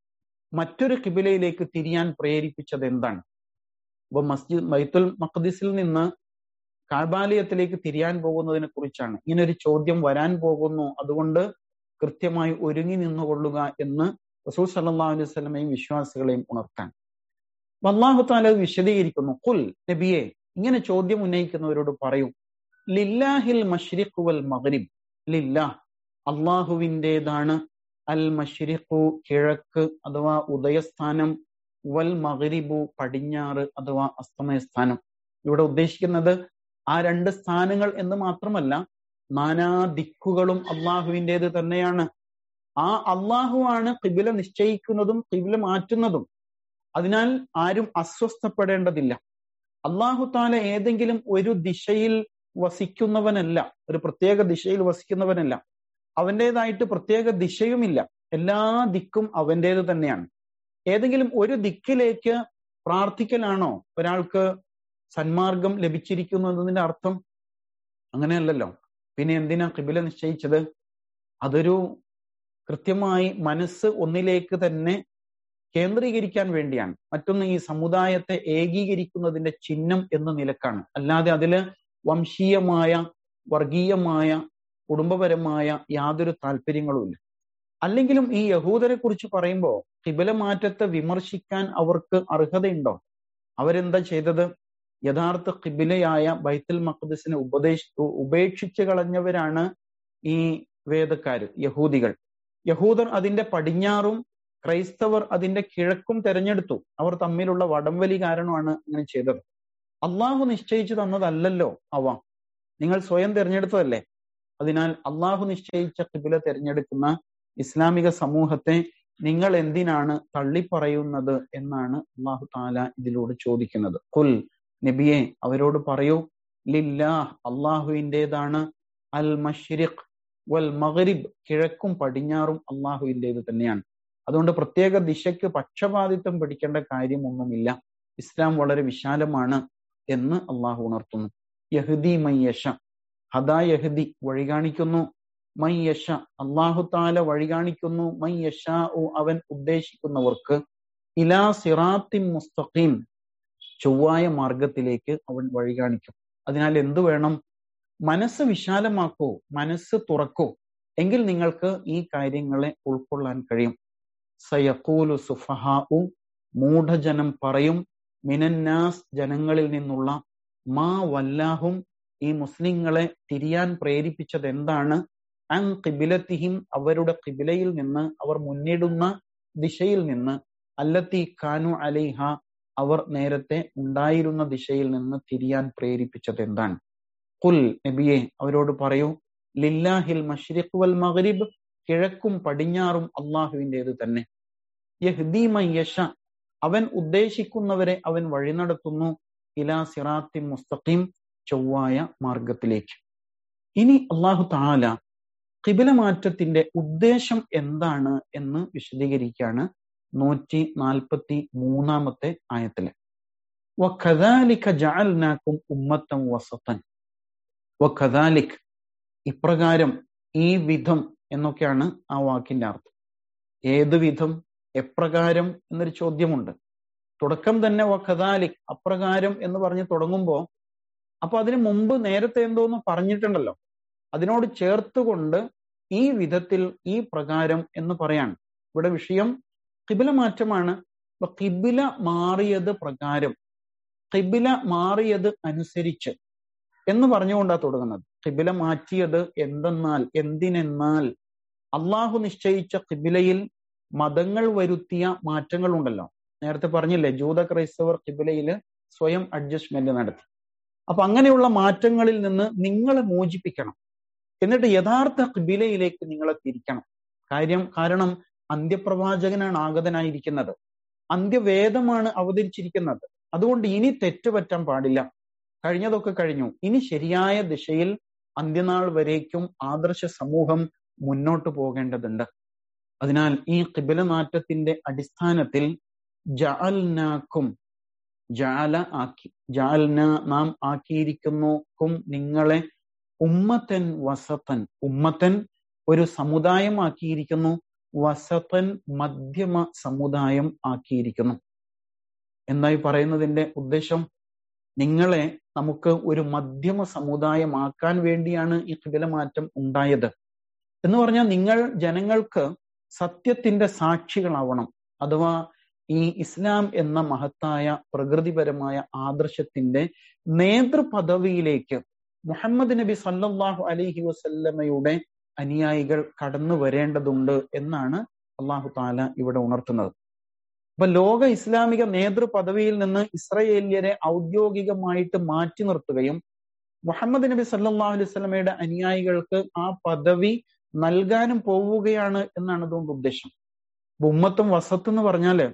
മറ്റൊരു കിബിലയിലേക്ക് തിരിയാൻ പ്രേരിപ്പിച്ചത് എന്താണ് അപ്പൊ മസ്ജിദ് ബൈത്തുൽ മഖ്ദിസിൽ നിന്ന് കാബാലയത്തിലേക്ക് തിരിയാൻ പോകുന്നതിനെ കുറിച്ചാണ് ഇങ്ങനെ ഒരു ചോദ്യം വരാൻ പോകുന്നു അതുകൊണ്ട് കൃത്യമായി ഒരുങ്ങി നിന്നുകൊള്ളുക എന്ന് റസൂൽ സല്ലാ അലൈഹി സ്വലമയും വിശ്വാസികളെയും ഉണർത്താൻ അള്ളാഹു താല വിശദീകരിക്കുന്നു കുൽ നബിയെ ഇങ്ങനെ ചോദ്യം ഉന്നയിക്കുന്നവരോട് പറയൂ ലില്ലാഹിൽ മഷ്രിഖ് വൽ മഗ്രിബ് ലില്ലാഹ് അള്ളാഹുവിൻ്റെതാണ് അൽ മഷ്രിഖു കിഴക്ക് അഥവാ ഉദയസ്ഥാനം വൽ മഗ്രിബു പടിഞ്ഞാറ് അഥവാ അസ്തമയസ്ഥാനം ഇവിടെ ഉദ്ദേശിക്കുന്നത് ആ രണ്ട് സ്ഥാനങ്ങൾ എന്ന് മാത്രമല്ല നാനാ ദിക്കുകളും അള്ളാഹുവിൻ്റെത് തന്നെയാണ് ആ അള്ളാഹുവാണ് കിബില നിശ്ചയിക്കുന്നതും കിബില മാറ്റുന്നതും അതിനാൽ ആരും അസ്വസ്ഥപ്പെടേണ്ടതില്ല അള്ളാഹു താല ഏതെങ്കിലും ഒരു ദിശയിൽ വസിക്കുന്നവനല്ല ഒരു പ്രത്യേക ദിശയിൽ വസിക്കുന്നവനല്ല അവൻ്റെതായിട്ട് പ്രത്യേക ദിശയുമില്ല എല്ലാ ദിക്കും അവൻ്റേത് തന്നെയാണ് ഏതെങ്കിലും ഒരു ദിക്കിലേക്ക് പ്രാർത്ഥിക്കലാണോ ഒരാൾക്ക് സന്മാർഗം ലഭിച്ചിരിക്കുന്നു എന്നതിന്റെ അർത്ഥം അങ്ങനെയല്ലല്ലോ പിന്നെ എന്തിനാ കിബില നിശ്ചയിച്ചത് അതൊരു കൃത്യമായി മനസ്സ് ഒന്നിലേക്ക് തന്നെ കേന്ദ്രീകരിക്കാൻ വേണ്ടിയാണ് മറ്റൊന്ന് ഈ സമുദായത്തെ ഏകീകരിക്കുന്നതിന്റെ ചിഹ്നം എന്ന നിലക്കാണ് അല്ലാതെ അതില് വംശീയമായ വർഗീയമായ കുടുംബപരമായ യാതൊരു താല്പര്യങ്ങളുമില്ല അല്ലെങ്കിലും ഈ യഹൂദരെ കുറിച്ച് പറയുമ്പോൾ കിബില മാറ്റത്തെ വിമർശിക്കാൻ അവർക്ക് അർഹതയുണ്ടോ അവരെന്താ ചെയ്തത് യഥാർത്ഥ കിബിലയായ ബൈത്തുൽ മഖ്ദിസിനെ ഉപദേശ ഉപേക്ഷിച്ച് കളഞ്ഞവരാണ് ഈ വേദക്കാര് യഹൂദികൾ യഹൂദർ അതിന്റെ പടിഞ്ഞാറും ക്രൈസ്തവർ അതിന്റെ കിഴക്കും തെരഞ്ഞെടുത്തു അവർ തമ്മിലുള്ള വടംവലി കാരണമാണ് അങ്ങനെ ചെയ്തത് അള്ളാഹു നിശ്ചയിച്ചു തന്നതല്ലല്ലോ അവ നിങ്ങൾ സ്വയം തിരഞ്ഞെടുത്തതല്ലേ അതിനാൽ അള്ളാഹു നിശ്ചയിച്ച കിബില തിരഞ്ഞെടുക്കുന്ന ഇസ്ലാമിക സമൂഹത്തെ നിങ്ങൾ എന്തിനാണ് തള്ളിപ്പറയുന്നത് എന്നാണ് അള്ളാഹു താല ഇതിലൂടെ ചോദിക്കുന്നത് കുൽ നബിയെ അവരോട് പറയൂ ലില്ലാഹ് അള്ളാഹുവിൻ്റെതാണ് അൽ മഷ്രിഖ് വൽ മഗ്രിബ് കിഴക്കും പടിഞ്ഞാറും അള്ളാഹുവിൻ്റെത് തന്നെയാണ് അതുകൊണ്ട് പ്രത്യേക ദിശയ്ക്ക് പക്ഷപാതിത്വം പിടിക്കേണ്ട കാര്യമൊന്നുമില്ല ഇസ്ലാം വളരെ വിശാലമാണ് എന്ന് അള്ളാഹു ഉണർത്തുന്നു യഹദി മയ്യഷ ഹദാ യഹദി വഴി കാണിക്കുന്നു മയ്യഷ അള്ളാഹു താല വഴി കാണിക്കുന്നു മയ്യഷ അവൻ ഉദ്ദേശിക്കുന്നവർക്ക് ഇലാ സിറാത്തിൻ മുസ്തഖീം ചൊവ്വായ മാർഗത്തിലേക്ക് അവൻ വഴി കാണിക്കും അതിനാൽ എന്തു വേണം മനസ്സ് വിശാലമാക്കൂ മനസ്സ് തുറക്കൂ എങ്കിൽ നിങ്ങൾക്ക് ഈ കാര്യങ്ങളെ ഉൾക്കൊള്ളാൻ കഴിയും സയക്കൂലു സുഫഹാഉ മൂഢജനം പറയും മിനന്നാസ് ജനങ്ങളിൽ നിന്നുള്ള മാ വല്ലാഹും ഈ മുസ്ലിങ്ങളെ തിരിയാൻ പ്രേരിപ്പിച്ചത് എന്താണ് അൻ കിബിലത്തിഹിം അവരുടെ കിബിലയിൽ നിന്ന് അവർ മുന്നിടുന്ന ദിശയിൽ നിന്ന് അല്ലത്തി ഖാനു അലൈഹ അവർ നേരത്തെ ഉണ്ടായിരുന്ന ദിശയിൽ നിന്ന് തിരിയാൻ പ്രേരിപ്പിച്ചത് എന്താണ് കുൽ നബിയെ അവരോട് പറയൂ ലില്ലാഹിൽ മഷ്രിഖ് വൽ മഗ്രിബ് കിഴക്കും പടിഞ്ഞാറും അള്ളാഹുവിൻ്റെത് തന്നെ യഹ്ദീമ യഷ അവൻ ഉദ്ദേശിക്കുന്നവരെ അവൻ വഴി നടത്തുന്നു ഇലാ സിറാത്തി മുസ്തഖീം ചൊവ്വായ മാർഗത്തിലേക്ക് ഇനി അള്ളാഹു താല കിബില മാറ്റത്തിന്റെ ഉദ്ദേശം എന്താണ് എന്ന് വിശദീകരിക്കുകയാണ് നൂറ്റി നാൽപ്പത്തി മൂന്നാമത്തെ ആയത്തില് വഖദാലിക ജഅൽനാക്കും ഉമ്മത്തൻ വസത്തൻ വഖദാലിക് ഇപ്രകാരം ഈ വിധം എന്നൊക്കെയാണ് ആ വാക്കിന്റെ അർത്ഥം ഏത് വിധം എപ്രകാരം എന്നൊരു ചോദ്യമുണ്ട് തുടക്കം തന്നെ വഖദാലിക് അപ്രകാരം എന്ന് പറഞ്ഞ് തുടങ്ങുമ്പോൾ അപ്പൊ അതിനു മുമ്പ് നേരത്തെ എന്തോന്ന് പറഞ്ഞിട്ടുണ്ടല്ലോ അതിനോട് ചേർത്തുകൊണ്ട് ഈ വിധത്തിൽ ഈ പ്രകാരം എന്ന് പറയാണ് ഇവിടെ വിഷയം കിബില മാറ്റമാണ് അപ്പൊ കിബില മാറിയത് പ്രകാരം കിബില മാറിയത് അനുസരിച്ച് എന്ന് പറഞ്ഞുകൊണ്ടാ തുടങ്ങുന്നത് കിബില മാറ്റിയത് എന്തെന്നാൽ എന്തിനെന്നാൽ അള്ളാഹു നിശ്ചയിച്ച കിബിലയിൽ മതങ്ങൾ വരുത്തിയ മാറ്റങ്ങൾ ഉണ്ടല്ലോ നേരത്തെ പറഞ്ഞില്ലേ ജൂത ക്രൈസ്തവർ കിബിലയിൽ സ്വയം അഡ്ജസ്റ്റ്മെന്റ് നടത്തി അപ്പൊ അങ്ങനെയുള്ള മാറ്റങ്ങളിൽ നിന്ന് നിങ്ങളെ മോചിപ്പിക്കണം എന്നിട്ട് യഥാർത്ഥ കിബിലയിലേക്ക് നിങ്ങളെ തിരിക്കണം കാര്യം കാരണം അന്ത്യപ്രവാചകനാണ് ആഗതനായിരിക്കുന്നത് അന്ത്യവേദമാണ് അവതരിച്ചിരിക്കുന്നത് അതുകൊണ്ട് ഇനി തെറ്റുപറ്റാൻ പാടില്ല കഴിഞ്ഞതൊക്കെ കഴിഞ്ഞു ഇനി ശരിയായ ദിശയിൽ അന്ത്യനാൾ വരേക്കും ആദർശ സമൂഹം മുന്നോട്ട് പോകേണ്ടതുണ്ട് അതിനാൽ ഈ കിബില മാറ്റത്തിന്റെ അടിസ്ഥാനത്തിൽ ജഅൽനാക്കും ജാല ആക്കി ജാൽന നാം ആക്കിയിരിക്കുന്നു കും നിങ്ങളെ ഉമ്മത്തൻ വസത്തൻ ഉമ്മത്തൻ ഒരു സമുദായം ആക്കിയിരിക്കുന്നു വസത്തൻ മധ്യമ സമുദായം ആക്കിയിരിക്കുന്നു എന്തായി പറയുന്നതിന്റെ ഉദ്ദേശം നിങ്ങളെ നമുക്ക് ഒരു മധ്യമ സമുദായമാക്കാൻ വേണ്ടിയാണ് ഈ കിബില മാറ്റം ഉണ്ടായത് എന്ന് പറഞ്ഞാൽ നിങ്ങൾ ജനങ്ങൾക്ക് സത്യത്തിന്റെ സാക്ഷികളാവണം അഥവാ ഈ ഇസ്ലാം എന്ന മഹത്തായ പ്രകൃതിപരമായ ആദർശത്തിന്റെ നേതൃപദവിയിലേക്ക് മുഹമ്മദ് നബി സല്ലല്ലാഹു അലൈഹി വസല്ലമയുടെ അനുയായികൾ കടന്നു വരേണ്ടതുണ്ട് എന്നാണ് അള്ളാഹു താല ഇവിടെ ഉണർത്തുന്നത് അപ്പൊ ലോക ഇസ്ലാമിക നേതൃപദവിയിൽ നിന്ന് ഇസ്രയേല്യരെ ഔദ്യോഗികമായിട്ട് മാറ്റി നിർത്തുകയും മുഹമ്മദ് നബി സല്ലല്ലാഹു അലൈഹി വസല്ലമയുടെ അനുയായികൾക്ക് ആ പദവി നൽകാനും പോവുകയാണ് എന്നാണ് അതുകൊണ്ട് ഉദ്ദേശം ഉമ്മത്തും വസത്ത് എന്ന് പറഞ്ഞാല്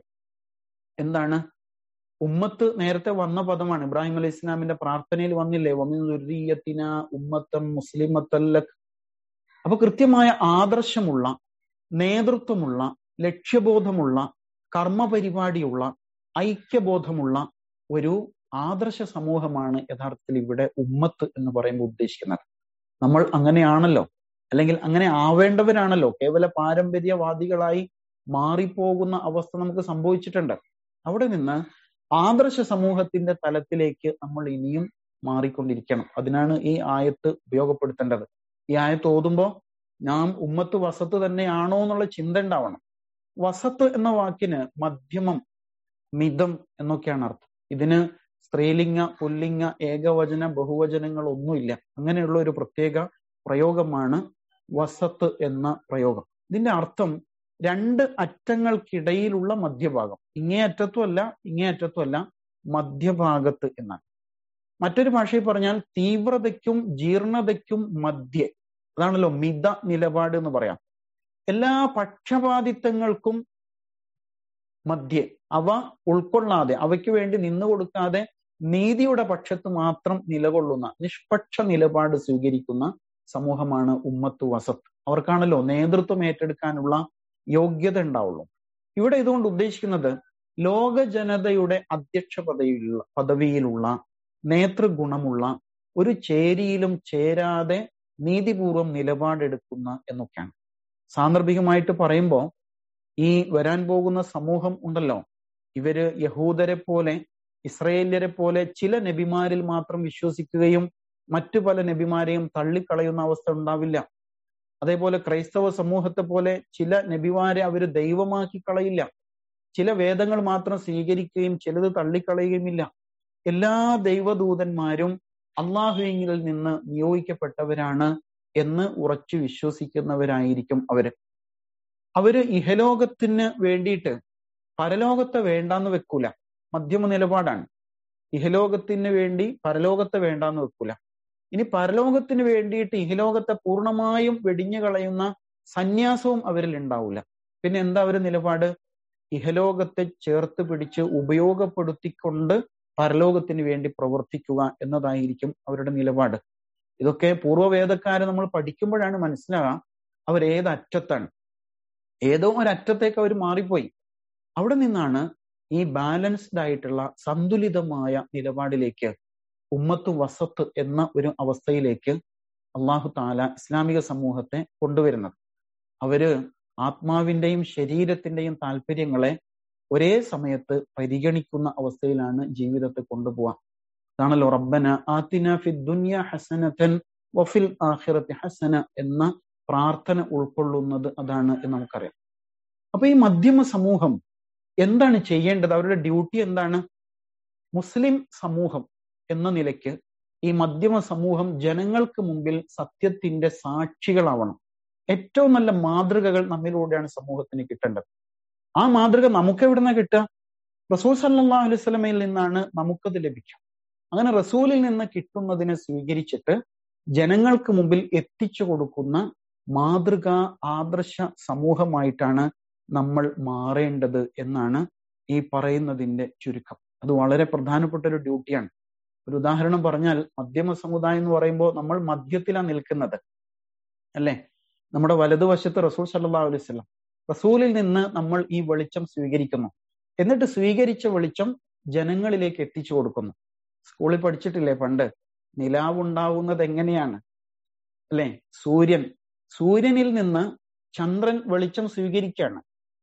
എന്താണ് ഉമ്മത്ത് നേരത്തെ വന്ന പദമാണ് ഇബ്രാഹിം അലൈഹി ഇസ്ലാമിന്റെ പ്രാർത്ഥനയിൽ വന്നില്ലേ വമിൻ ഉമ്മത്തം മുസ്ലിമത്തല്ലക് അപ്പൊ കൃത്യമായ ആദർശമുള്ള നേതൃത്വമുള്ള ലക്ഷ്യബോധമുള്ള കർമ്മപരിപാടിയുള്ള ഐക്യബോധമുള്ള ഒരു ആദർശ സമൂഹമാണ് യഥാർത്ഥത്തിൽ ഇവിടെ ഉമ്മത്ത് എന്ന് പറയുമ്പോൾ ഉദ്ദേശിക്കുന്നത് നമ്മൾ അങ്ങനെയാണല്ലോ അല്ലെങ്കിൽ അങ്ങനെ ആവേണ്ടവരാണല്ലോ കേവല പാരമ്പര്യവാദികളായി മാറിപ്പോകുന്ന അവസ്ഥ നമുക്ക് സംഭവിച്ചിട്ടുണ്ട് അവിടെ നിന്ന് ആദർശ സമൂഹത്തിന്റെ തലത്തിലേക്ക് നമ്മൾ ഇനിയും മാറിക്കൊണ്ടിരിക്കണം അതിനാണ് ഈ ആയത്ത് ഉപയോഗപ്പെടുത്തേണ്ടത് ഈ ആയത്ത് ഓതുമ്പോൾ നാം ഉമ്മത്ത് വസത്ത് തന്നെയാണോ എന്നുള്ള ചിന്ത ഉണ്ടാവണം വസത്ത് എന്ന വാക്കിന് മധ്യമം മിതം എന്നൊക്കെയാണ് അർത്ഥം ഇതിന് സ്ത്രീലിംഗ പുല്ലിംഗ ഏകവചന ബഹുവചനങ്ങൾ ഒന്നുമില്ല അങ്ങനെയുള്ള ഒരു പ്രത്യേക പ്രയോഗമാണ് വസത്ത് എന്ന പ്രയോഗം ഇതിന്റെ അർത്ഥം രണ്ട് അറ്റങ്ങൾക്കിടയിലുള്ള മധ്യഭാഗം ഇങ്ങേ അറ്റത്തുമല്ല ഇങ്ങേ അറ്റത്തുമല്ല മധ്യഭാഗത്ത് എന്നാണ് മറ്റൊരു ഭാഷയിൽ പറഞ്ഞാൽ തീവ്രതയ്ക്കും ജീർണതയ്ക്കും മധ്യേ അതാണല്ലോ മിത നിലപാട് എന്ന് പറയാം എല്ലാ പക്ഷപാതിത്വങ്ങൾക്കും മധ്യേ അവ ഉൾക്കൊള്ളാതെ അവയ്ക്ക് വേണ്ടി നിന്നു കൊടുക്കാതെ നീതിയുടെ പക്ഷത്ത് മാത്രം നിലകൊള്ളുന്ന നിഷ്പക്ഷ നിലപാട് സ്വീകരിക്കുന്ന സമൂഹമാണ് ഉമ്മത്ത് വസത്ത് അവർക്കാണല്ലോ നേതൃത്വം ഏറ്റെടുക്കാനുള്ള യോഗ്യത ഉണ്ടാവുള്ളൂ ഇവിടെ ഇതുകൊണ്ട് ഉദ്ദേശിക്കുന്നത് ലോക ജനതയുടെ അധ്യക്ഷ പദവിയിലുള്ള പദവിയിലുള്ള നേതൃഗുണമുള്ള ഒരു ചേരിയിലും ചേരാതെ നീതിപൂർവം നിലപാടെടുക്കുന്ന എന്നൊക്കെയാണ് സാന്ദർഭികമായിട്ട് പറയുമ്പോൾ ഈ വരാൻ പോകുന്ന സമൂഹം ഉണ്ടല്ലോ ഇവര് യഹൂദരെ പോലെ ഇസ്രയേല്യരെ പോലെ ചില നബിമാരിൽ മാത്രം വിശ്വസിക്കുകയും മറ്റു പല നബിമാരെയും തള്ളിക്കളയുന്ന അവസ്ഥ ഉണ്ടാവില്ല അതേപോലെ ക്രൈസ്തവ സമൂഹത്തെ പോലെ ചില നബിമാരെ അവർ ദൈവമാക്കി കളയില്ല ചില വേദങ്ങൾ മാത്രം സ്വീകരിക്കുകയും ചിലത് തള്ളിക്കളയുകയുമില്ല എല്ലാ ദൈവദൂതന്മാരും അള്ളാഹുവിൽ നിന്ന് നിയോഗിക്കപ്പെട്ടവരാണ് എന്ന് ഉറച്ചു വിശ്വസിക്കുന്നവരായിരിക്കും അവര് അവര് ഇഹലോകത്തിന് വേണ്ടിയിട്ട് പരലോകത്തെ വേണ്ടാന്ന് വെക്കൂല മധ്യമ നിലപാടാണ് ഇഹലോകത്തിന് വേണ്ടി പരലോകത്തെ വേണ്ടാന്ന് വെക്കൂല ഇനി പരലോകത്തിന് വേണ്ടിയിട്ട് ഇഹലോകത്തെ പൂർണ്ണമായും വെടിഞ്ഞു കളയുന്ന സന്യാസവും അവരിൽ ഉണ്ടാവില്ല പിന്നെ എന്താ അവര് നിലപാട് ഇഹലോകത്തെ ചേർത്ത് പിടിച്ച് ഉപയോഗപ്പെടുത്തിക്കൊണ്ട് പരലോകത്തിന് വേണ്ടി പ്രവർത്തിക്കുക എന്നതായിരിക്കും അവരുടെ നിലപാട് ഇതൊക്കെ പൂർവ്വവേദക്കാരെ നമ്മൾ പഠിക്കുമ്പോഴാണ് മനസ്സിലാകാം അവർ ഏത് അറ്റത്താണ് ഏതോ ഒരറ്റത്തേക്ക് അവർ മാറിപ്പോയി അവിടെ നിന്നാണ് ഈ ബാലൻസ്ഡ് ആയിട്ടുള്ള സന്തുലിതമായ നിലപാടിലേക്ക് ഉമ്മത്ത് വസത്ത് എന്ന ഒരു അവസ്ഥയിലേക്ക് അള്ളാഹു താല ഇസ്ലാമിക സമൂഹത്തെ കൊണ്ടുവരുന്നത് അവര് ആത്മാവിന്റെയും ശരീരത്തിന്റെയും താല്പര്യങ്ങളെ ഒരേ സമയത്ത് പരിഗണിക്കുന്ന അവസ്ഥയിലാണ് ജീവിതത്തെ കൊണ്ടുപോവാ അതാണല്ലോ റബ്ബന ആത്തിന ഫി ദുനിയ ഹസനത്തൻ വഫിൽ ആഖിറത്തി ഹസന എന്ന പ്രാർത്ഥന ഉൾക്കൊള്ളുന്നത് അതാണ് എന്ന് നമുക്കറിയാം അപ്പൊ ഈ മധ്യമ സമൂഹം എന്താണ് ചെയ്യേണ്ടത് അവരുടെ ഡ്യൂട്ടി എന്താണ് മുസ്ലിം സമൂഹം എന്ന നിലയ്ക്ക് ഈ മധ്യമ സമൂഹം ജനങ്ങൾക്ക് മുമ്പിൽ സത്യത്തിന്റെ സാക്ഷികളാവണം ഏറ്റവും നല്ല മാതൃകകൾ നമ്മിലൂടെയാണ് സമൂഹത്തിന് കിട്ടേണ്ടത് ആ മാതൃക നമുക്ക് എവിടുന്ന കിട്ടുക റസൂൽ സല്ലാ അലൈവലമയിൽ നിന്നാണ് നമുക്കത് ലഭിക്കുക അങ്ങനെ റസൂലിൽ നിന്ന് കിട്ടുന്നതിനെ സ്വീകരിച്ചിട്ട് ജനങ്ങൾക്ക് മുമ്പിൽ എത്തിച്ചു കൊടുക്കുന്ന മാതൃക ആദർശ സമൂഹമായിട്ടാണ് നമ്മൾ മാറേണ്ടത് എന്നാണ് ഈ പറയുന്നതിന്റെ ചുരുക്കം അത് വളരെ പ്രധാനപ്പെട്ട ഒരു ഡ്യൂട്ടിയാണ് ഒരു ഉദാഹരണം പറഞ്ഞാൽ മധ്യമ സമുദായം എന്ന് പറയുമ്പോൾ നമ്മൾ മധ്യത്തിലാണ് നിൽക്കുന്നത് അല്ലേ നമ്മുടെ വലതുവശത്ത് റസൂൽ സല്ലാ അലൈഹി സ്വലം റസൂലിൽ നിന്ന് നമ്മൾ ഈ വെളിച്ചം സ്വീകരിക്കുന്നു എന്നിട്ട് സ്വീകരിച്ച വെളിച്ചം ജനങ്ങളിലേക്ക് എത്തിച്ചു കൊടുക്കുന്നു സ്കൂളിൽ പഠിച്ചിട്ടില്ലേ പണ്ട് നിലാവുണ്ടാവുന്നത് എങ്ങനെയാണ് അല്ലെ സൂര്യൻ സൂര്യനിൽ നിന്ന് ചന്ദ്രൻ വെളിച്ചം സ്വീകരിക്കുകയാണ്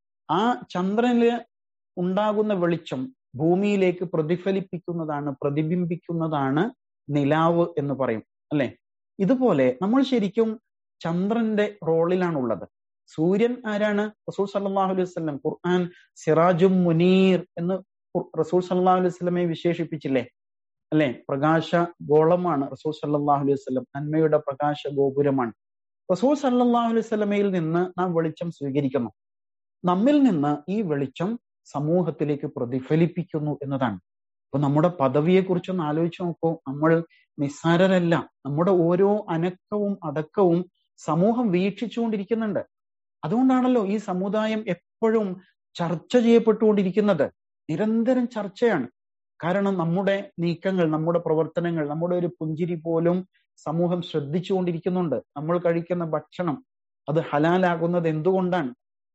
ആ ചന്ദ്രനില് ഉണ്ടാകുന്ന വെളിച്ചം ഭൂമിയിലേക്ക് പ്രതിഫലിപ്പിക്കുന്നതാണ് പ്രതിബിംബിക്കുന്നതാണ് നിലാവ് എന്ന് പറയും അല്ലെ ഇതുപോലെ നമ്മൾ ശരിക്കും ചന്ദ്രന്റെ റോളിലാണുള്ളത് സൂര്യൻ ആരാണ് റസൂൽ സല്ലാഹു അലൈഹി വസ്ലം ഖുർആൻ സിറാജും മുനീർ എന്ന് റസൂൽ സല്ലാഹു അലൈഹി വസ്ലമെ വിശേഷിപ്പിച്ചില്ലേ അല്ലെ പ്രകാശ ഗോളമാണ് റസൂൽ സല്ലാഹു അലൈഹി വസ്ലം നന്മയുടെ പ്രകാശ ഗോപുരമാണ് റസൂൽ സല്ലാഹു അലൈഹി വസ്ലമയിൽ നിന്ന് നാം വെളിച്ചം സ്വീകരിക്കുന്നു നമ്മിൽ നിന്ന് ഈ വെളിച്ചം സമൂഹത്തിലേക്ക് പ്രതിഫലിപ്പിക്കുന്നു എന്നതാണ് അപ്പൊ നമ്മുടെ പദവിയെ കുറിച്ചൊന്ന് ആലോചിച്ച് നോക്കൂ നമ്മൾ നിസ്സാരരല്ല നമ്മുടെ ഓരോ അനക്കവും അടക്കവും സമൂഹം വീക്ഷിച്ചുകൊണ്ടിരിക്കുന്നുണ്ട് അതുകൊണ്ടാണല്ലോ ഈ സമുദായം എപ്പോഴും ചർച്ച ചെയ്യപ്പെട്ടുകൊണ്ടിരിക്കുന്നത് നിരന്തരം ചർച്ചയാണ് കാരണം നമ്മുടെ നീക്കങ്ങൾ നമ്മുടെ പ്രവർത്തനങ്ങൾ നമ്മുടെ ഒരു പുഞ്ചിരി പോലും സമൂഹം ശ്രദ്ധിച്ചുകൊണ്ടിരിക്കുന്നുണ്ട് നമ്മൾ കഴിക്കുന്ന ഭക്ഷണം അത് ഹലാലാകുന്നത് എന്തുകൊണ്ടാണ്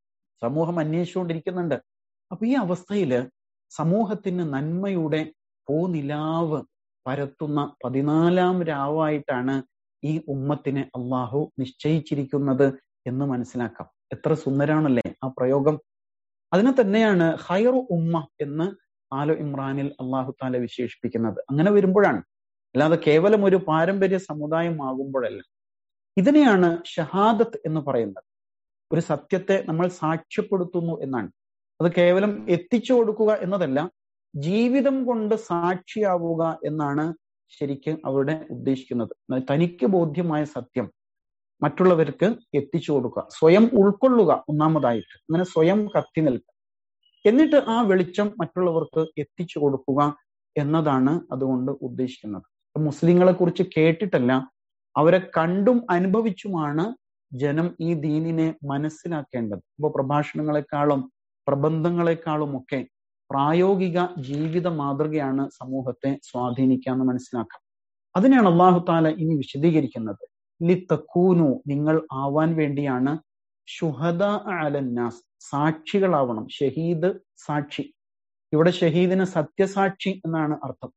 സമൂഹം അന്വേഷിച്ചുകൊണ്ടിരിക്കുന്നുണ്ട് അപ്പൊ ഈ അവസ്ഥയില് സമൂഹത്തിന് നന്മയുടെ പൂനിലാവ് പരത്തുന്ന പതിനാലാം രാവായിട്ടാണ് ഈ ഉമ്മത്തിനെ അള്ളാഹു നിശ്ചയിച്ചിരിക്കുന്നത് എന്ന് മനസ്സിലാക്കാം എത്ര സുന്ദരാണല്ലേ ആ പ്രയോഗം അതിനെ തന്നെയാണ് ഹയറു ഉമ്മ എന്ന് ആലോ ഇമ്രാനിൽ അള്ളാഹു താല വിശേഷിപ്പിക്കുന്നത് അങ്ങനെ വരുമ്പോഴാണ് അല്ലാതെ കേവലം ഒരു പാരമ്പര്യ സമുദായം ആകുമ്പോഴല്ല ഇതിനെയാണ് ഷഹാദത്ത് എന്ന് പറയുന്നത് ഒരു സത്യത്തെ നമ്മൾ സാക്ഷ്യപ്പെടുത്തുന്നു എന്നാണ് അത് കേവലം എത്തിച്ചു കൊടുക്കുക എന്നതല്ല ജീവിതം കൊണ്ട് സാക്ഷിയാവുക എന്നാണ് ശരിക്കും അവിടെ ഉദ്ദേശിക്കുന്നത് തനിക്ക് ബോധ്യമായ സത്യം മറ്റുള്ളവർക്ക് എത്തിച്ചു കൊടുക്കുക സ്വയം ഉൾക്കൊള്ളുക ഒന്നാമതായിട്ട് അങ്ങനെ സ്വയം കത്തി നിൽക്കുക എന്നിട്ട് ആ വെളിച്ചം മറ്റുള്ളവർക്ക് എത്തിച്ചു കൊടുക്കുക എന്നതാണ് അതുകൊണ്ട് ഉദ്ദേശിക്കുന്നത് മുസ്ലിങ്ങളെ കുറിച്ച് കേട്ടിട്ടല്ല അവരെ കണ്ടും അനുഭവിച്ചുമാണ് ജനം ഈ ദീനിനെ മനസ്സിലാക്കേണ്ടത് ഇപ്പൊ പ്രഭാഷണങ്ങളെക്കാളും പ്രബന്ധങ്ങളെക്കാളും ഒക്കെ പ്രായോഗിക ജീവിത മാതൃകയാണ് സമൂഹത്തെ സ്വാധീനിക്കുക എന്ന് മനസ്സിലാക്കാം അതിനെയാണ് അള്ളാഹു താല ഇനി വിശദീകരിക്കുന്നത് ലിത്തക്കൂനു നിങ്ങൾ ആവാൻ വേണ്ടിയാണ് ഷുഹദ അലന്നാസ് സാക്ഷികളാവണം ഷഹീദ് സാക്ഷി ഇവിടെ ഷഹീദിന് സത്യസാക്ഷി എന്നാണ് അർത്ഥം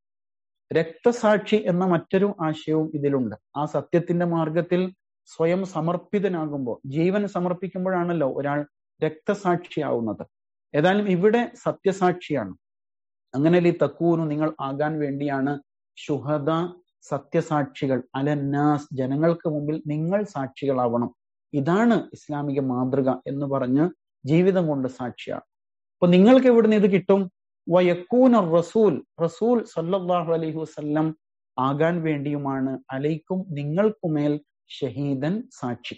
രക്തസാക്ഷി എന്ന മറ്റൊരു ആശയവും ഇതിലുണ്ട് ആ സത്യത്തിന്റെ മാർഗത്തിൽ സ്വയം സമർപ്പിതനാകുമ്പോൾ ജീവൻ സമർപ്പിക്കുമ്പോഴാണല്ലോ ഒരാൾ രക്തസാക്ഷിയാവുന്നത് ഏതായാലും ഇവിടെ സത്യസാക്ഷിയാണ് അങ്ങനെ ലി തക്കൂനു നിങ്ങൾ ആകാൻ വേണ്ടിയാണ് ഷുഹദ സത്യസാക്ഷികൾ അലന്നാസ് ജനങ്ങൾക്ക് മുമ്പിൽ നിങ്ങൾ സാക്ഷികളാവണം ഇതാണ് ഇസ്ലാമിക മാതൃക എന്ന് പറഞ്ഞ് ജീവിതം കൊണ്ട് സാക്ഷിയാണ് അപ്പൊ നിങ്ങൾക്ക് എവിടുന്ന് ഇത് കിട്ടും വയക്കൂന റസൂൽ റസൂൽ സല്ലല്ലാഹു അലൈഹി വസല്ലം ആകാൻ വേണ്ടിയുമാണ് അലൈക്കും നിങ്ങൾക്കുമേൽ ഷഹീദൻ സാക്ഷി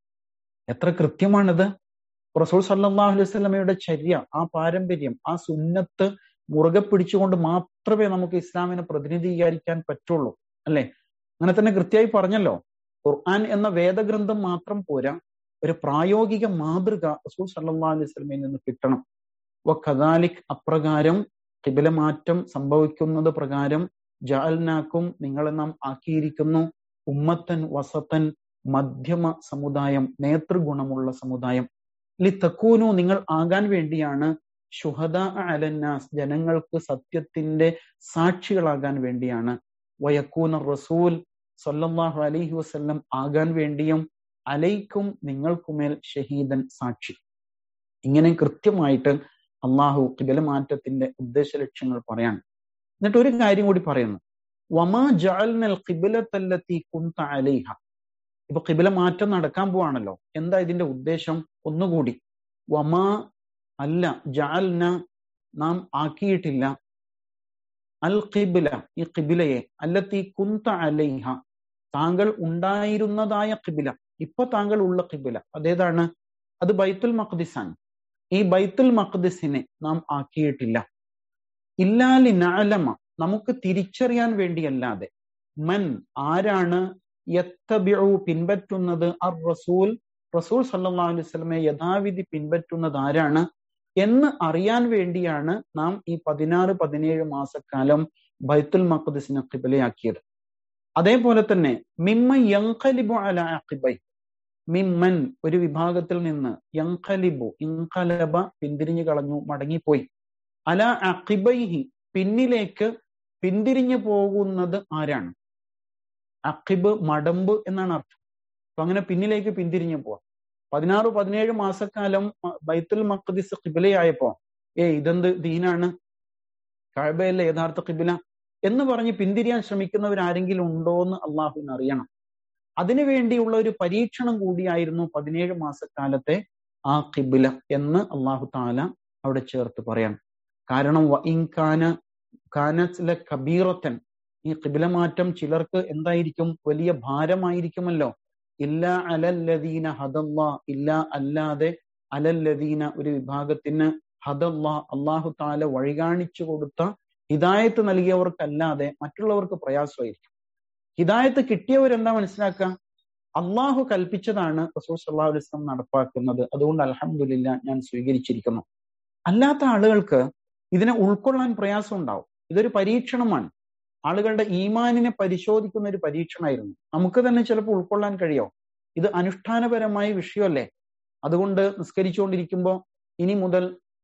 എത്ര കൃത്യമാണിത് റസൂൽ സല്ലല്ലാഹു അലൈഹി വസല്ലമയുടെ ചര്യ ആ പാരമ്പര്യം ആ സുന്നത്ത് മുറുകെ പിടിച്ചുകൊണ്ട് മാത്രമേ നമുക്ക് ഇസ്ലാമിനെ പ്രതിനിധീകരിക്കാൻ പറ്റുള്ളൂ അല്ലെ അങ്ങനെ തന്നെ കൃത്യമായി പറഞ്ഞല്ലോ ഖുർആൻ എന്ന വേദഗ്രന്ഥം മാത്രം പോരാ ഒരു പ്രായോഗിക മാതൃക റസൂൽ സല്ലല്ലാഹു അലൈഹി വസല്ലമയിൽ നിന്ന് കിട്ടണം വ കദാലിക് അപ്രകാരം കിബില മാറ്റം സംഭവിക്കുന്നത് പ്രകാരം ജാൽനാക്കും നിങ്ങളെ നാം ആക്കിയിരിക്കുന്നു ഉമ്മത്തൻ വസത്തൻ മധ്യമ സമുദായം നേതൃഗുണമുള്ള സമുദായം ലി തക്കൂനു നിങ്ങൾ ആകാൻ വേണ്ടിയാണ് ഷുഹദ അലന്നാസ് ജനങ്ങൾക്ക് സത്യത്തിന്റെ സാക്ഷികളാകാൻ വേണ്ടിയാണ് വയക്കൂന റസൂൽ സല്ലല്ലാഹു അലൈഹി വസല്ലം ആകാൻ വേണ്ടിയും അലൈക്കും നിങ്ങൾക്കുമേൽ ഷഹീദൻ സാക്ഷി ഇങ്ങനെ കൃത്യമായിട്ട് അള്ളാഹു കിബില മാറ്റത്തിന്റെ ഉദ്ദേശ ലക്ഷ്യങ്ങൾ പറയാണ് എന്നിട്ട് ഒരു കാര്യം കൂടി പറയുന്നു വമാ ജഅൽനൽ ഖിബലത്തല്ലത്തി കുന്ത അലൈഹ ഇപ്പൊ കിബില മാറ്റം നടക്കാൻ പോവാണല്ലോ എന്താ ഇതിന്റെ ഉദ്ദേശം ഒന്നുകൂടി വമാ അല്ല ജഅൽന നാം ആക്കിയിട്ടില്ല അൽ ഖിബില ഈ ഖിബിലയെ അല്ലത്തി കുന്ത അലൈഹ താങ്കൾ ഉണ്ടായിരുന്നതായ ഖിബില ഇപ്പൊ താങ്കൾ ഉള്ള ഖിബില അതേതാണ് അത് ബൈത്തുൽ മഖ്ദിസാണ് ഈ ബൈത്തുൽ മഖ്ദിസിനെ നാം ആക്കിയിട്ടില്ല ഇല്ലാലി നഅലമ നമുക്ക് തിരിച്ചറിയാൻ വേണ്ടിയല്ലാതെ മൻ ആരാണ് യത്തബിഉ പിൻപറ്റുന്നത് അർ റസൂൽ റസൂൽ സല്ലല്ലാഹു അലൈഹി വസല്ലമയെ യഥാവിധി പിൻപറ്റുന്നത് ആരാണ് എന്ന് അറിയാൻ വേണ്ടിയാണ് നാം ഈ പതിനാറ് പതിനേഴ് മാസക്കാലം ബൈത്തുൽ മഖ്ദിസിനെ ഖിബലയാക്കിയത് അതേപോലെ തന്നെ മിമ്മ യങ്കലിബു അല അഖിബൈ മിമ്മൻ ഒരു വിഭാഗത്തിൽ നിന്ന് യങ്കലിബു ഇൻകലബ പിന്തിരിഞ്ഞു കളഞ്ഞു മടങ്ങിപ്പോയി അല അഖിബൈഹി പിന്നിലേക്ക് പിന്തിരിഞ്ഞു പോകുന്നത് ആരാണ് അഖിബ് മടമ്പ് എന്നാണ് അർത്ഥം അപ്പൊ അങ്ങനെ പിന്നിലേക്ക് പിന്തിരിഞ്ഞു പോവാം പതിനാറ് പതിനേഴ് മാസക്കാലം ബൈത്തുൽ മഖ്ദിസ് ഖിബിലയായപ്പോ ഏ ഇതെന്ത് ദീനാണ് കഴബയല്ലേ യഥാർത്ഥ ഖിബില എന്ന് പറഞ്ഞ് പിന്തിരിയാൻ ശ്രമിക്കുന്നവരാരെങ്കിലും ഉണ്ടോ എന്ന് അള്ളാഹുവിന് അറിയണം അതിനു വേണ്ടിയുള്ള ഒരു പരീക്ഷണം കൂടിയായിരുന്നു പതിനേഴ് മാസക്കാലത്തെ ആ ഖിബില എന്ന് അള്ളാഹു താല അവിടെ ചേർത്ത് പറയാം കാരണം ഇൻകാന കാനത്തിലെ കബീറത്തൻ ഈ ഖിബില മാറ്റം ചിലർക്ക് എന്തായിരിക്കും വലിയ ഭാരമായിരിക്കുമല്ലോ ഇല്ല അലല്ലദീന ഹദല്ല ഇല്ല അല്ലാതെ അലല്ലദീന ഒരു വിഭാഗത്തിന് ഹദല്ല അള്ളാഹു താല വഴികാണിച്ചു കൊടുത്ത ഹിദായത്ത് നൽകിയവർക്കല്ലാതെ മറ്റുള്ളവർക്ക് പ്രയാസമായിരിക്കും ഹിദായത്ത് കിട്ടിയവരെന്താ മനസ്സിലാക്കുക അള്ളാഹു കൽപ്പിച്ചതാണ് റസൂൽ സല്ലാഹു അലൈസ്ലം നടപ്പാക്കുന്നത് അതുകൊണ്ട് അലഹമുല്ല ഞാൻ സ്വീകരിച്ചിരിക്കുന്നു അല്ലാത്ത ആളുകൾക്ക് ഇതിനെ ഉൾക്കൊള്ളാൻ പ്രയാസം ഉണ്ടാവും ഇതൊരു പരീക്ഷണമാണ് ആളുകളുടെ ഈമാനിനെ പരിശോധിക്കുന്ന ഒരു പരീക്ഷണമായിരുന്നു നമുക്ക് തന്നെ ചിലപ്പോൾ ഉൾക്കൊള്ളാൻ കഴിയോ ഇത് അനുഷ്ഠാനപരമായ വിഷയമല്ലേ അതുകൊണ്ട് നിസ്കരിച്ചുകൊണ്ടിരിക്കുമ്പോൾ ഇനി മുതൽ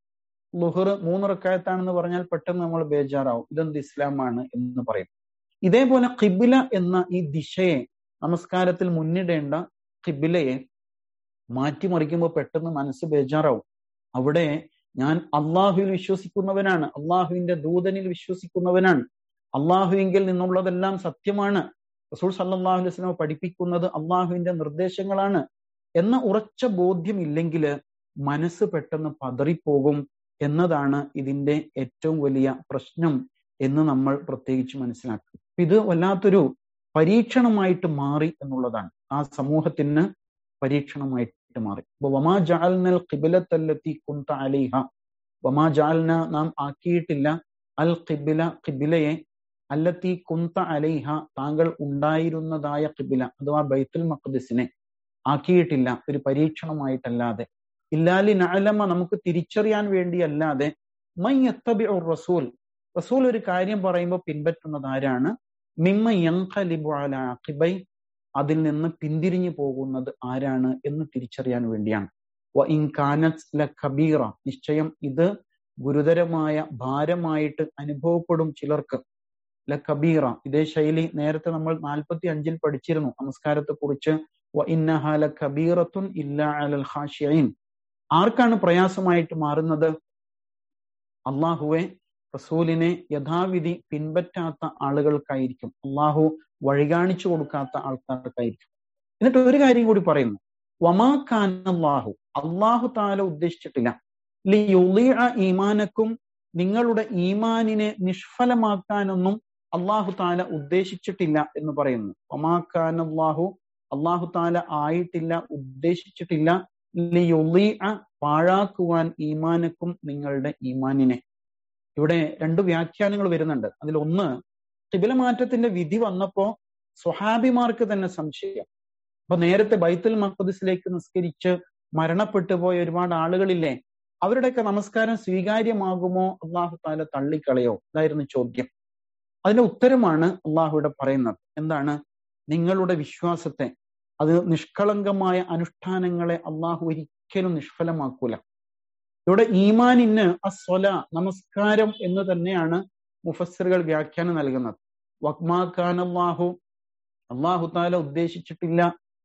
ലുഹർ മൂന്ന് റക്കായത്താണെന്ന് പറഞ്ഞാൽ പെട്ടെന്ന് നമ്മൾ ബേജാറാവും ഇതെന്ത് ഇസ്ലാമാണ് എന്ന് പറയും ഇതേപോലെ ഖിബില എന്ന ഈ ദിശയെ നമസ്കാരത്തിൽ മുന്നിടേണ്ട ഖിബിലയെ മാറ്റിമറിക്കുമ്പോൾ പെട്ടെന്ന് മനസ്സ് ബേജാറാവും അവിടെ ഞാൻ അള്ളാഹുവിൽ വിശ്വസിക്കുന്നവനാണ് അള്ളാഹുവിന്റെ ദൂതനിൽ വിശ്വസിക്കുന്നവനാണ് അള്ളാഹുവിങ്കിൽ നിന്നുള്ളതെല്ലാം സത്യമാണ് റസൂൽ സല്ലാഹു അലൈഹി സ്വലം പഠിപ്പിക്കുന്നത് അള്ളാഹുവിന്റെ നിർദ്ദേശങ്ങളാണ് എന്ന ഉറച്ച ബോധ്യമില്ലെങ്കിൽ മനസ്സ് പെട്ടെന്ന് പതറിപ്പോകും എന്നതാണ് ഇതിന്റെ ഏറ്റവും വലിയ പ്രശ്നം എന്ന് നമ്മൾ പ്രത്യേകിച്ച് മനസ്സിലാക്കും ഇത് വല്ലാത്തൊരു പരീക്ഷണമായിട്ട് മാറി എന്നുള്ളതാണ് ആ സമൂഹത്തിന് പരീക്ഷണമായിട്ട് മാറി വമാ ജാൽനൽ ഖിബിലത്തല്ലത്തി കുന്ത അലിഹ വമാ ജാൽന നാം ആക്കിയിട്ടില്ല അൽ ഖിബില ഖിബിലയെ അല്ലത്തി കുന്ത അലൈഹ താങ്കൾ ഉണ്ടായിരുന്നതായ ഖിബില അഥവാ ബൈത്തുൽ മഖ്ദിസിനെ ആക്കിയിട്ടില്ല ഒരു പരീക്ഷണമായിട്ടല്ലാതെ ഇല്ലാലി നഅലമ നമുക്ക് തിരിച്ചറിയാൻ വേണ്ടിയല്ലാതെ മൈ യത്തബിഉ റസൂൽ റസൂൽ ഒരു കാര്യം പറയുമ്പോൾ പിൻപറ്റുന്നത് ആരാണ് മിമ്മ യങ്കലിബു അല അഖിബൈ അതിൽ നിന്ന് പിന്തിരിഞ്ഞു പോകുന്നത് ആരാണ് എന്ന് തിരിച്ചറിയാൻ വേണ്ടിയാണ് വ ഇൻ കാനത് ല കബീറ നിശ്ചയം ഇത് ഗുരുതരമായ ഭാരമായിട്ട് അനുഭവപ്പെടും ചിലർക്ക് ല കബീറ ഇതേ ശൈലി നേരത്തെ നമ്മൾ നാൽപ്പത്തി അഞ്ചിൽ പഠിച്ചിരുന്നു നമസ്കാരത്തെ കുറിച്ച് വ ഇന്നഹാല കബീറത്തുൻ ഇല്ല അലൽ ഖാഷിയീൻ ആർക്കാണ് പ്രയാസമായിട്ട് മാറുന്നത് അള്ളാഹുവെ റസൂലിനെ യഥാവിധി പിൻപറ്റാത്ത ആളുകൾക്കായിരിക്കും അള്ളാഹു വഴികാണിച്ചു കൊടുക്കാത്ത ആൾക്കാർക്കായിരിക്കും എന്നിട്ട് ഒരു കാര്യം കൂടി പറയുന്നു വമാ ഖാൻ അള്ളാഹു അള്ളാഹു താല ഉദ്ദേശിച്ചിട്ടില്ല ലി ഈമാനക്കും നിങ്ങളുടെ ഈമാനിനെ നിഷ്ഫലമാക്കാനൊന്നും അള്ളാഹു താല ഉദ്ദേശിച്ചിട്ടില്ല എന്ന് പറയുന്നു വമാ ഖാൻ അള്ളാഹു അള്ളാഹു താല ആയിട്ടില്ല ഉദ്ദേശിച്ചിട്ടില്ല ലി പാഴാക്കുവാൻ ഈമാനക്കും നിങ്ങളുടെ ഈമാനിനെ ഇവിടെ രണ്ട് വ്യാഖ്യാനങ്ങൾ വരുന്നുണ്ട് അതിൽ ഒന്ന് കിബില മാറ്റത്തിന്റെ വിധി വന്നപ്പോ സ്വഹാബിമാർക്ക് തന്നെ സംശയം അപ്പൊ നേരത്തെ ബൈത്തുൽ മഖദിസിലേക്ക് നിസ്കരിച്ച് മരണപ്പെട്ടു പോയ ഒരുപാട് ആളുകളില്ലേ അവരുടെയൊക്കെ നമസ്കാരം സ്വീകാര്യമാകുമോ അള്ളാഹു താല തള്ളിക്കളയോ ഇതായിരുന്നു ചോദ്യം അതിന്റെ ഉത്തരമാണ് അള്ളാഹുവിടെ പറയുന്നത് എന്താണ് നിങ്ങളുടെ വിശ്വാസത്തെ അത് നിഷ്കളങ്കമായ അനുഷ്ഠാനങ്ങളെ അള്ളാഹു ഒരിക്കലും നിഷ്ഫലമാക്കൂല ഇവിടെ ഈമാനിന് അസ്വല നമസ്കാരം എന്ന് തന്നെയാണ് മുഫസ്സിറുകൾ വ്യാഖ്യാനം നൽകുന്നത് വക്മാഖാൻ അള്ളാഹു അള്ളാഹു താല ഉദ്ദേശിച്ചിട്ടില്ല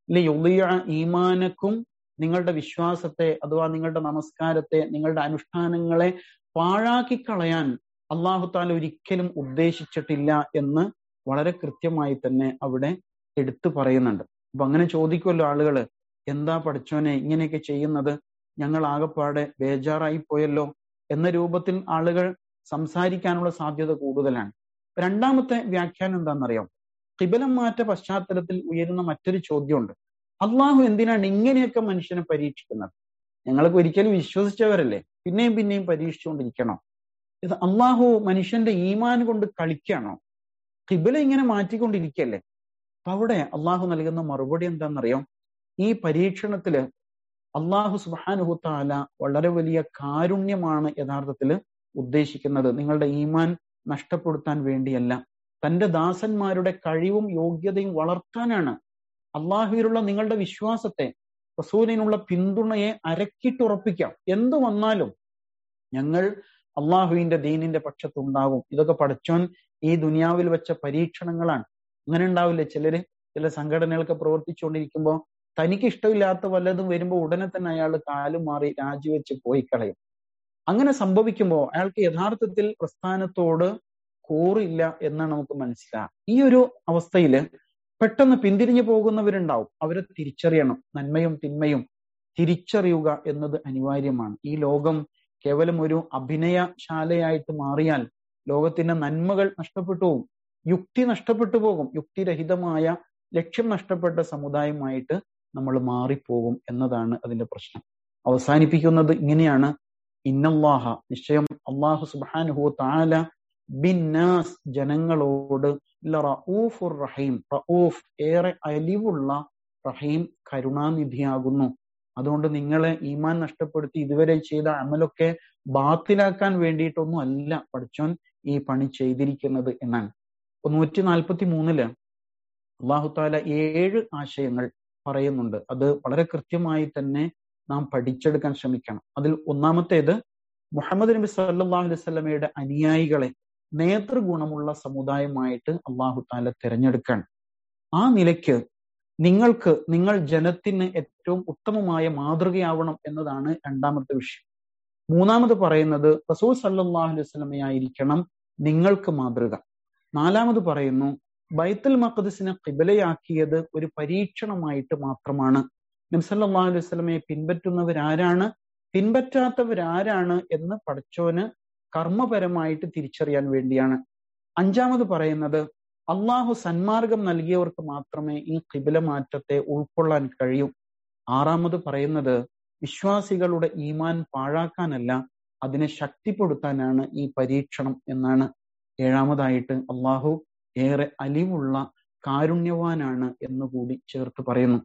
ഈമാനക്കും നിങ്ങളുടെ വിശ്വാസത്തെ അഥവാ നിങ്ങളുടെ നമസ്കാരത്തെ നിങ്ങളുടെ അനുഷ്ഠാനങ്ങളെ പാഴാക്കി കളയാൻ അള്ളാഹു താല ഒരിക്കലും ഉദ്ദേശിച്ചിട്ടില്ല എന്ന് വളരെ കൃത്യമായി തന്നെ അവിടെ എടുത്തു പറയുന്നുണ്ട് അപ്പൊ അങ്ങനെ ചോദിക്കുമല്ലോ ആളുകള് എന്താ പഠിച്ചോനെ ഇങ്ങനെയൊക്കെ ചെയ്യുന്നത് ഞങ്ങൾ ആകെപ്പാടെ ബേജാറായി പോയല്ലോ എന്ന രൂപത്തിൽ ആളുകൾ സംസാരിക്കാനുള്ള സാധ്യത കൂടുതലാണ് രണ്ടാമത്തെ വ്യാഖ്യാനം എന്താണെന്നറിയാം കിബലം മാറ്റ പശ്ചാത്തലത്തിൽ ഉയരുന്ന മറ്റൊരു ചോദ്യമുണ്ട് അള്ളാഹു എന്തിനാണ് ഇങ്ങനെയൊക്കെ മനുഷ്യനെ പരീക്ഷിക്കുന്നത് ഞങ്ങൾക്ക് ഒരിക്കലും വിശ്വസിച്ചവരല്ലേ പിന്നെയും പിന്നെയും പരീക്ഷിച്ചുകൊണ്ടിരിക്കണോ ഇത് അള്ളാഹു മനുഷ്യന്റെ ഈമാൻ കൊണ്ട് കളിക്കാണോ കിബില ഇങ്ങനെ മാറ്റിക്കൊണ്ടിരിക്കല്ലേ അപ്പൊ അവിടെ അള്ളാഹു നൽകുന്ന മറുപടി എന്താണെന്നറിയാം ഈ പരീക്ഷണത്തില് അള്ളാഹു സുബാനുഹു താല വളരെ വലിയ കാരുണ്യമാണ് യഥാർത്ഥത്തിൽ ഉദ്ദേശിക്കുന്നത് നിങ്ങളുടെ ഈമാൻ നഷ്ടപ്പെടുത്താൻ വേണ്ടിയല്ല തന്റെ ദാസന്മാരുടെ കഴിവും യോഗ്യതയും വളർത്താനാണ് അള്ളാഹുവിലുള്ള നിങ്ങളുടെ വിശ്വാസത്തെ റസൂലിനുള്ള പിന്തുണയെ അരക്കിട്ടുറപ്പിക്കാം എന്തു വന്നാലും ഞങ്ങൾ അള്ളാഹുവിന്റെ ദീനിന്റെ പക്ഷത്തുണ്ടാകും ഇതൊക്കെ പഠിച്ചോൻ ഈ ദുനിയാവിൽ വെച്ച പരീക്ഷണങ്ങളാണ് അങ്ങനെ ഉണ്ടാവില്ലേ ചിലര് ചില സംഘടനകളൊക്കെ പ്രവർത്തിച്ചുകൊണ്ടിരിക്കുമ്പോൾ തനിക്ക് ഇഷ്ടമില്ലാത്ത വല്ലതും വരുമ്പോൾ ഉടനെ തന്നെ അയാൾ കാലു മാറി രാജിവെച്ച് പോയി കളയും അങ്ങനെ സംഭവിക്കുമ്പോൾ അയാൾക്ക് യഥാർത്ഥത്തിൽ പ്രസ്ഥാനത്തോട് കൂറില്ല എന്നാണ് നമുക്ക് മനസ്സിലാകുക ഈ ഒരു അവസ്ഥയില് പെട്ടെന്ന് പിന്തിരിഞ്ഞു പോകുന്നവരുണ്ടാവും അവരെ തിരിച്ചറിയണം നന്മയും തിന്മയും തിരിച്ചറിയുക എന്നത് അനിവാര്യമാണ് ഈ ലോകം കേവലം ഒരു അഭിനയശാലയായിട്ട് മാറിയാൽ ലോകത്തിന്റെ നന്മകൾ നഷ്ടപ്പെട്ടു പോകും യുക്തി നഷ്ടപ്പെട്ടു പോകും യുക്തിരഹിതമായ ലക്ഷ്യം നഷ്ടപ്പെട്ട സമുദായമായിട്ട് നമ്മൾ മാറിപ്പോകും എന്നതാണ് അതിന്റെ പ്രശ്നം അവസാനിപ്പിക്കുന്നത് ഇങ്ങനെയാണ് ഇന്നല്ലാഹ നിശ്ചയം അള്ളാഹു സുബാനുഹു താല ബിന്നാസ് ജനങ്ങളോട് റഊഫുർ റഹീം റഊഫ് ഏറെ അലിവുള്ള റഹീം കരുണാനിധിയാകുന്നു അതുകൊണ്ട് നിങ്ങളെ ഈമാൻ നഷ്ടപ്പെടുത്തി ഇതുവരെ ചെയ്ത അമലൊക്കെ ബാത്തിലാക്കാൻ വേണ്ടിയിട്ടൊന്നും അല്ല പഠിച്ചോൻ ഈ പണി ചെയ്തിരിക്കുന്നത് എന്നാണ് ഇപ്പൊ നൂറ്റി നാൽപ്പത്തി മൂന്നില് അള്ളാഹു താല ഏഴ് ആശയങ്ങൾ പറയുന്നുണ്ട് അത് വളരെ കൃത്യമായി തന്നെ നാം പഠിച്ചെടുക്കാൻ ശ്രമിക്കണം അതിൽ ഒന്നാമത്തേത് മുഹമ്മദ് നബി സല്ലാഹു അലൈഹി സ്വലമയുടെ അനുയായികളെ നേതൃഗുണമുള്ള സമുദായമായിട്ട് അള്ളാഹു താല തിരഞ്ഞെടുക്കാൻ ആ നിലയ്ക്ക് നിങ്ങൾക്ക് നിങ്ങൾ ജനത്തിന് ഏറ്റവും ഉത്തമമായ മാതൃകയാവണം എന്നതാണ് രണ്ടാമത്തെ വിഷയം മൂന്നാമത് പറയുന്നത് റസൂൽ സല്ലാഹു അലൈഹി സ്വലമയായിരിക്കണം നിങ്ങൾക്ക് മാതൃക നാലാമത് പറയുന്നു ബൈത്തുൽ മഖദസിനെ കിബലയാക്കിയത് ഒരു പരീക്ഷണമായിട്ട് മാത്രമാണ് നബ്സല്ലാ അലൈഹി സ്വലമയെ പിൻപറ്റുന്നവരാരാണ് പിൻപറ്റാത്തവരാരാണ് എന്ന് പഠിച്ചോന് കർമ്മപരമായിട്ട് തിരിച്ചറിയാൻ വേണ്ടിയാണ് അഞ്ചാമത് പറയുന്നത് അള്ളാഹു സന്മാർഗം നൽകിയവർക്ക് മാത്രമേ ഈ കിബില മാറ്റത്തെ ഉൾക്കൊള്ളാൻ കഴിയൂ ആറാമത് പറയുന്നത് വിശ്വാസികളുടെ ഈമാൻ പാഴാക്കാനല്ല അതിനെ ശക്തിപ്പെടുത്താനാണ് ഈ പരീക്ഷണം എന്നാണ് ഏഴാമതായിട്ട് അള്ളാഹു ഏറെ അലിവുള്ള കാരുണ്യവാനാണ് എന്നുകൂടി ചേർത്ത് പറയുന്നു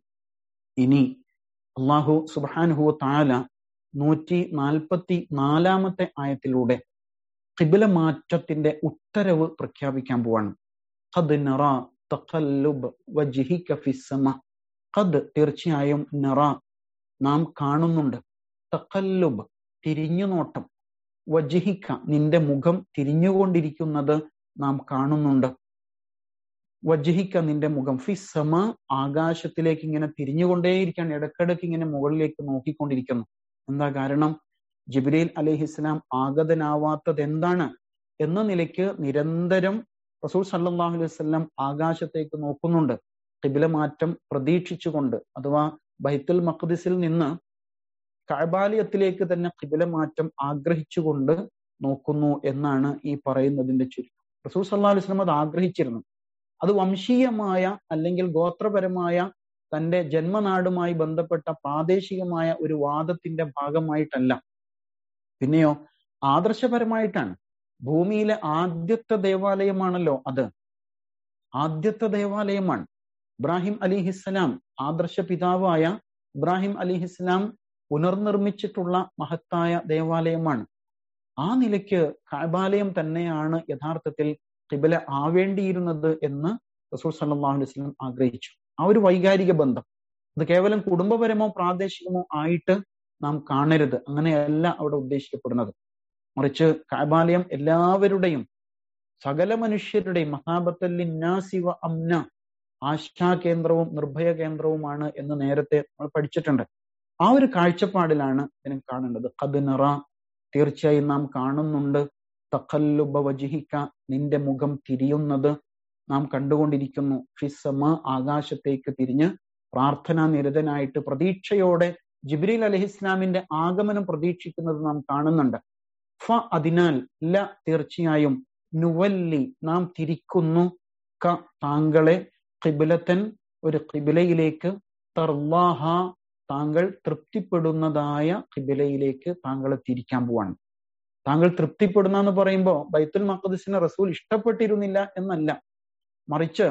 ഇനി അള്ളാഹു സുബാനുഹു താല നൂറ്റി നാൽപ്പത്തി നാലാമത്തെ ആയത്തിലൂടെ കിബില മാറ്റത്തിന്റെ ഉത്തരവ് പ്രഖ്യാപിക്കാൻ പോവാണ് ഖദ് നറ തഖല്ലുബ് വജ്ഹിക ഫിസ്സമ ഖദ് തീർച്ചയായും നറ നാം കാണുന്നുണ്ട് തഖല്ലുബ് തിരിഞ്ഞുനോട്ടം വജ്ഹിക്ക നിന്റെ മുഖം തിരിഞ്ഞുകൊണ്ടിരിക്കുന്നത് നാം കാണുന്നുണ്ട് വജ്ഹിക്ക നിന്റെ മുഖം ഫിസ്സമ ആകാശത്തിലേക്ക് ഇങ്ങനെ തിരിഞ്ഞുകൊണ്ടേയിരിക്കുകയാണ് ഇടക്കിടക്ക് ഇങ്ങനെ മുകളിലേക്ക് നോക്കിക്കൊണ്ടിരിക്കുന്നു എന്താ കാരണം ജിബ്രീൽ അലഹിസ്ലാം ആഗതനാവാത്തത് എന്താണ് എന്ന നിലയ്ക്ക് നിരന്തരം റസൂൽ സല്ലാഹു അലൈഹി വസ്ലം ആകാശത്തേക്ക് നോക്കുന്നുണ്ട് കിബില മാറ്റം പ്രതീക്ഷിച്ചുകൊണ്ട് അഥവാ ബൈത്തുൽ മഖ്ദിസിൽ നിന്ന് കഴബാലയത്തിലേക്ക് തന്നെ കിബില മാറ്റം ആഗ്രഹിച്ചുകൊണ്ട് നോക്കുന്നു എന്നാണ് ഈ പറയുന്നതിന്റെ ചുരുക്കം റസൂൽ സല്ലാ അലൈഹി വസ്ലം അത് ആഗ്രഹിച്ചിരുന്നു അത് വംശീയമായ അല്ലെങ്കിൽ ഗോത്രപരമായ തന്റെ ജന്മനാടുമായി ബന്ധപ്പെട്ട പ്രാദേശികമായ ഒരു വാദത്തിന്റെ ഭാഗമായിട്ടല്ല പിന്നെയോ ആദർശപരമായിട്ടാണ് ഭൂമിയിലെ ആദ്യത്തെ ദേവാലയമാണല്ലോ അത് ആദ്യത്തെ ദേവാലയമാണ് ഇബ്രാഹിം അലിഹിസ്സലാം ആദർശ പിതാവായ ഇബ്രാഹിം അലിഹിസ്സലാം പുനർനിർമ്മിച്ചിട്ടുള്ള മഹത്തായ ദേവാലയമാണ് ആ നിലയ്ക്ക് കാബാലയം തന്നെയാണ് യഥാർത്ഥത്തിൽ കിബില ആവേണ്ടിയിരുന്നത് എന്ന് റസൂൽ സല്ലാഹു അലൈഹി വസല്ലം ആഗ്രഹിച്ചു ആ ഒരു വൈകാരിക ബന്ധം അത് കേവലം കുടുംബപരമോ പ്രാദേശികമോ ആയിട്ട് നാം കാണരുത് അങ്ങനെയല്ല അവിടെ ഉദ്ദേശിക്കപ്പെടുന്നത് മറിച്ച് കാബാലയം എല്ലാവരുടെയും സകല മനുഷ്യരുടെയും മഹാബത്തല്ലിന്നാസിവ അമ്ന ആശാ കേന്ദ്രവും നിർഭയ കേന്ദ്രവുമാണ് എന്ന് നേരത്തെ നമ്മൾ പഠിച്ചിട്ടുണ്ട് ആ ഒരു കാഴ്ചപ്പാടിലാണ് ഇതിനെ കാണേണ്ടത് കദിനറ തീർച്ചയായും നാം കാണുന്നുണ്ട് തഖല്ലുബ വജിഹിക്ക നിന്റെ മുഖം തിരിയുന്നത് നാം കണ്ടുകൊണ്ടിരിക്കുന്നു ഫിസമ ആകാശത്തേക്ക് തിരിഞ്ഞ് പ്രാർത്ഥനാ നിരതനായിട്ട് പ്രതീക്ഷയോടെ ജിബ്രീൽ അലഹി ഇസ്ലാമിന്റെ ആഗമനം പ്രതീക്ഷിക്കുന്നത് നാം കാണുന്നുണ്ട് ഫ അതിനാൽ ല തീർച്ചയായും നുവല്ലി നാം തിരിക്കുന്നു ക താങ്കളെ കിബിലത്തൻ ഒരു കിബിലയിലേക്ക് തർലാഹ താങ്കൾ തൃപ്തിപ്പെടുന്നതായ കിബിലയിലേക്ക് താങ്കളെ തിരിക്കാൻ പോവാണ് താങ്കൾ തൃപ്തിപ്പെടുന്ന എന്ന് പറയുമ്പോൾ ബൈത്തുൽ മഖദസിനെ റസൂൽ ഇഷ്ടപ്പെട്ടിരുന്നില്ല എന്നല്ല മറിച്ച്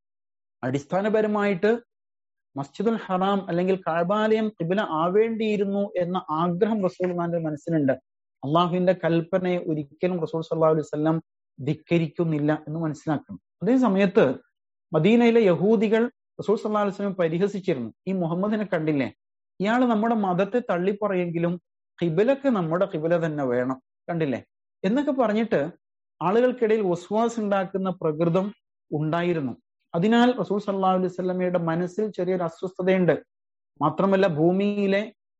അടിസ്ഥാനപരമായിട്ട് മസ്ജിദുൽ ഹറാം അല്ലെങ്കിൽ കാബാലയം കിബില ആവേണ്ടിയിരുന്നു എന്ന ആഗ്രഹം റസൂൽ ഖാന്റെ മനസ്സിലുണ്ട് അള്ളാഹുവിന്റെ കൽപ്പനയെ ഒരിക്കലും റസൂൽ സല്ലാ അലൈഹി വല്ലം ധിക്കരിക്കുന്നില്ല എന്ന് മനസ്സിലാക്കണം അതേ സമയത്ത് മദീനയിലെ യഹൂദികൾ റസൂൽ സല്ലാ അലൈഹി വസ്ലം പരിഹസിച്ചിരുന്നു ഈ മുഹമ്മദിനെ കണ്ടില്ലേ ഇയാൾ നമ്മുടെ മതത്തെ തള്ളിപ്പറയെങ്കിലും കിബിലക്ക് നമ്മുടെ കിബില തന്നെ വേണം കണ്ടില്ലേ എന്നൊക്കെ പറഞ്ഞിട്ട് ആളുകൾക്കിടയിൽ വസ്വാസ് ഉണ്ടാക്കുന്ന പ്രകൃതം ഉണ്ടായിരുന്നു അതിനാൽ റസൂൽ സല്ലാഹു അലൈഹി സ്വലമയുടെ മനസ്സിൽ ചെറിയൊരു അസ്വസ്ഥതയുണ്ട് മാത്രമല്ല ഭൂമിയിലെ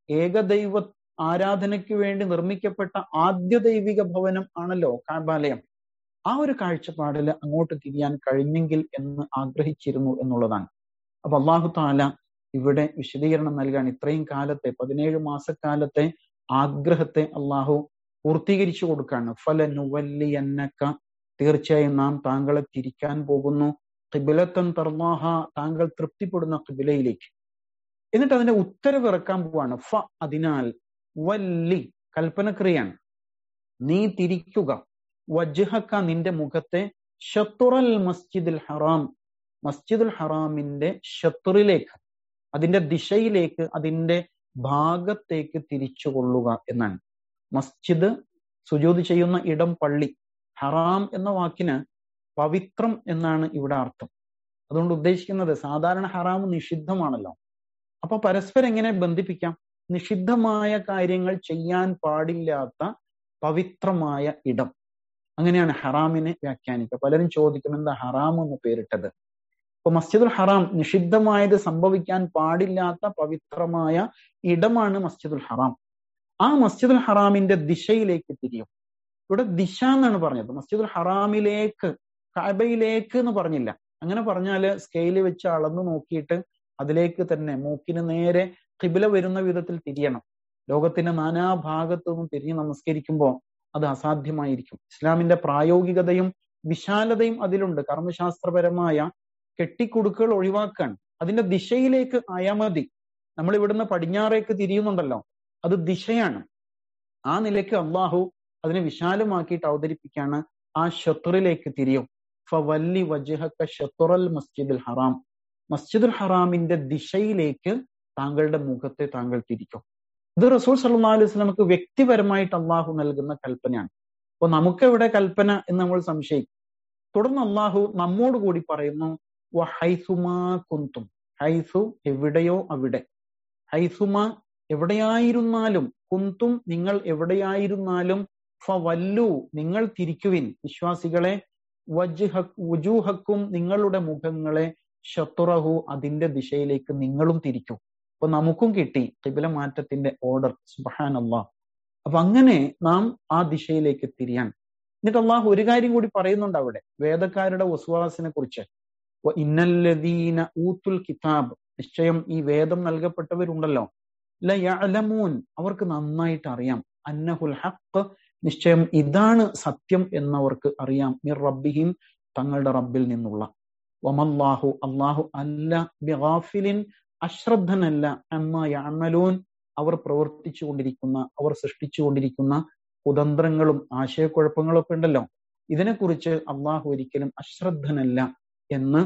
ഏകദൈവ ആരാധനയ്ക്ക് വേണ്ടി നിർമ്മിക്കപ്പെട്ട ആദ്യ ദൈവിക ഭവനം ആണല്ലോ കാബാലയം ആ ഒരു കാഴ്ചപ്പാടിൽ അങ്ങോട്ട് തിരിയാൻ കഴിഞ്ഞെങ്കിൽ എന്ന് ആഗ്രഹിച്ചിരുന്നു എന്നുള്ളതാണ് അപ്പൊ അള്ളാഹു താല ഇവിടെ വിശദീകരണം നൽകാൻ ഇത്രയും കാലത്തെ പതിനേഴ് മാസക്കാലത്തെ ആഗ്രഹത്തെ അള്ളാഹു പൂർത്തീകരിച്ചു കൊടുക്കാണ് ഫല നുവല്ലി എന്നക്ക തീർച്ചയായും നാം താങ്കളെ തിരിക്കാൻ പോകുന്നു കിബിലത്തൻ തർമാഹ താങ്കൾ തൃപ്തിപ്പെടുന്ന കിബിലയിലേക്ക് എന്നിട്ട് അതിന്റെ ഉത്തരവ് ഇറക്കാൻ പോവാണ് ഫ അതിനാൽ വല്ലി കൽപ്പനക്രിയാണ് നീ തിരിക്കുക വജ്ഹക്ക നിന്റെ മുഖത്തെ ഷത്തുറൽ മസ്ജിദുൽ ഹറാം മസ്ജിദുൽ ഹറാമിന്റെ ഷത്തുറിലേക്ക് അതിന്റെ ദിശയിലേക്ക് അതിന്റെ ഭാഗത്തേക്ക് തിരിച്ചു കൊള്ളുക എന്നാണ് മസ്ജിദ് സുജൂത് ചെയ്യുന്ന ഇടം പള്ളി ഹറാം എന്ന വാക്കിന് പവിത്രം എന്നാണ് ഇവിടെ അർത്ഥം അതുകൊണ്ട് ഉദ്ദേശിക്കുന്നത് സാധാരണ ഹറാം നിഷിദ്ധമാണല്ലോ അപ്പൊ പരസ്പരം എങ്ങനെ ബന്ധിപ്പിക്കാം നിഷിദ്ധമായ കാര്യങ്ങൾ ചെയ്യാൻ പാടില്ലാത്ത പവിത്രമായ ഇടം അങ്ങനെയാണ് ഹറാമിനെ വ്യാഖ്യാനിക്കുക പലരും ചോദിക്കും എന്താ ഹറാം എന്ന് പേരിട്ടത് ഇപ്പൊ മസ്ജിദുൽ ഹറാം നിഷിദ്ധമായത് സംഭവിക്കാൻ പാടില്ലാത്ത പവിത്രമായ ഇടമാണ് മസ്ജിദുൽ ഹറാം ആ മസ്ജിദുൽ ഹറാമിന്റെ ദിശയിലേക്ക് തിരിയും ഇവിടെ ദിശ എന്നാണ് പറഞ്ഞത് മസ്ജിദുൽ ഹറാമിലേക്ക് കാബയിലേക്ക് എന്ന് പറഞ്ഞില്ല അങ്ങനെ പറഞ്ഞാല് സ്കെയില് വെച്ച് അളന്നു നോക്കിയിട്ട് അതിലേക്ക് തന്നെ മൂക്കിന് നേരെ കിബില വരുന്ന വിധത്തിൽ തിരിയണം ലോകത്തിന്റെ നാനാഭാഗത്തു നിന്നും തിരിഞ്ഞ് നമസ്കരിക്കുമ്പോൾ അത് അസാധ്യമായിരിക്കും ഇസ്ലാമിന്റെ പ്രായോഗികതയും വിശാലതയും അതിലുണ്ട് കർമ്മശാസ്ത്രപരമായ കെട്ടിക്കുടുക്കുകൾ ഒഴിവാക്കാൻ അതിന്റെ ദിശയിലേക്ക് ആയാ മതി നമ്മൾ ഇവിടുന്ന് പടിഞ്ഞാറേക്ക് തിരിയുന്നുണ്ടല്ലോ അത് ദിശയാണ് ആ നിലയ്ക്ക് അള്ളാഹു അതിനെ വിശാലമാക്കിയിട്ട് അവതരിപ്പിക്കാണ് ആ ഷത്തുറിലേക്ക് തിരിയും ഫവല്ലി വജഹക്ക ഷത്തുറൽ മസ്ജിദുൽ ഹറാം മസ്ജിദുൽ ഹറാമിന്റെ ദിശയിലേക്ക് താങ്കളുടെ മുഖത്തെ താങ്കൾ തിരിക്കും ഇത് റസൂൽ സല്ലാ അലൈഹി സ്വലമക്ക് വ്യക്തിപരമായിട്ട് അള്ളാഹു നൽകുന്ന കൽപ്പനയാണ് അപ്പൊ നമുക്കെവിടെ കൽപ്പന എന്ന് നമ്മൾ സംശയിക്കും തുടർന്ന് അള്ളാഹു നമ്മോട് കൂടി പറയുന്നു ഹൈസുമാ കുന്തും ഹൈസു എവിടെയോ അവിടെ ഹൈസുമ എവിടെയായിരുന്നാലും കുന്തും നിങ്ങൾ എവിടെയായിരുന്നാലും ഫവല്ലു നിങ്ങൾ തിരിക്കുവിൻ വിശ്വാസികളെ വജൂഹക്കും നിങ്ങളുടെ മുഖങ്ങളെ ഷത്തുറഹു അതിന്റെ ദിശയിലേക്ക് നിങ്ങളും തിരിക്കും അപ്പൊ നമുക്കും കിട്ടി കിബില മാറ്റത്തിന്റെ ഓർഡർ സുബഹാൻ അള്ളാഹ് അപ്പൊ അങ്ങനെ നാം ആ ദിശയിലേക്ക് തിരിയാൻ എന്നിട്ട് അള്ളാഹു ഒരു കാര്യം കൂടി പറയുന്നുണ്ട് അവിടെ വേദക്കാരുടെ വസുവാസിനെ കുറിച്ച് ഇന്നല്ലദീന ഊത്തുൽ കിതാബ് നിശ്ചയം ഈ വേദം നൽകപ്പെട്ടവരുണ്ടല്ലോ ലയലമൂൻ അവർക്ക് നന്നായിട്ട് അറിയാം അന്നഹുൽ ഹക്ക് നിശ്ചയം ഇതാണ് സത്യം എന്നവർക്ക് അറിയാം മിർ റബ്ബിഹിം തങ്ങളുടെ റബ്ബിൽ നിന്നുള്ള വമല്ലാഹു അള്ളാഹു അല്ല ബിഗാഫിലിൻ അശ്രദ്ധനല്ല അമ്മ യമലൂൻ അവർ പ്രവർത്തിച്ചു കൊണ്ടിരിക്കുന്ന അവർ സൃഷ്ടിച്ചു കൊണ്ടിരിക്കുന്ന കുതന്ത്രങ്ങളും ആശയക്കുഴപ്പങ്ങളും ഒക്കെ ഉണ്ടല്ലോ ഇതിനെക്കുറിച്ച് അള്ളാഹു ഒരിക്കലും അശ്രദ്ധനല്ല എന്ന്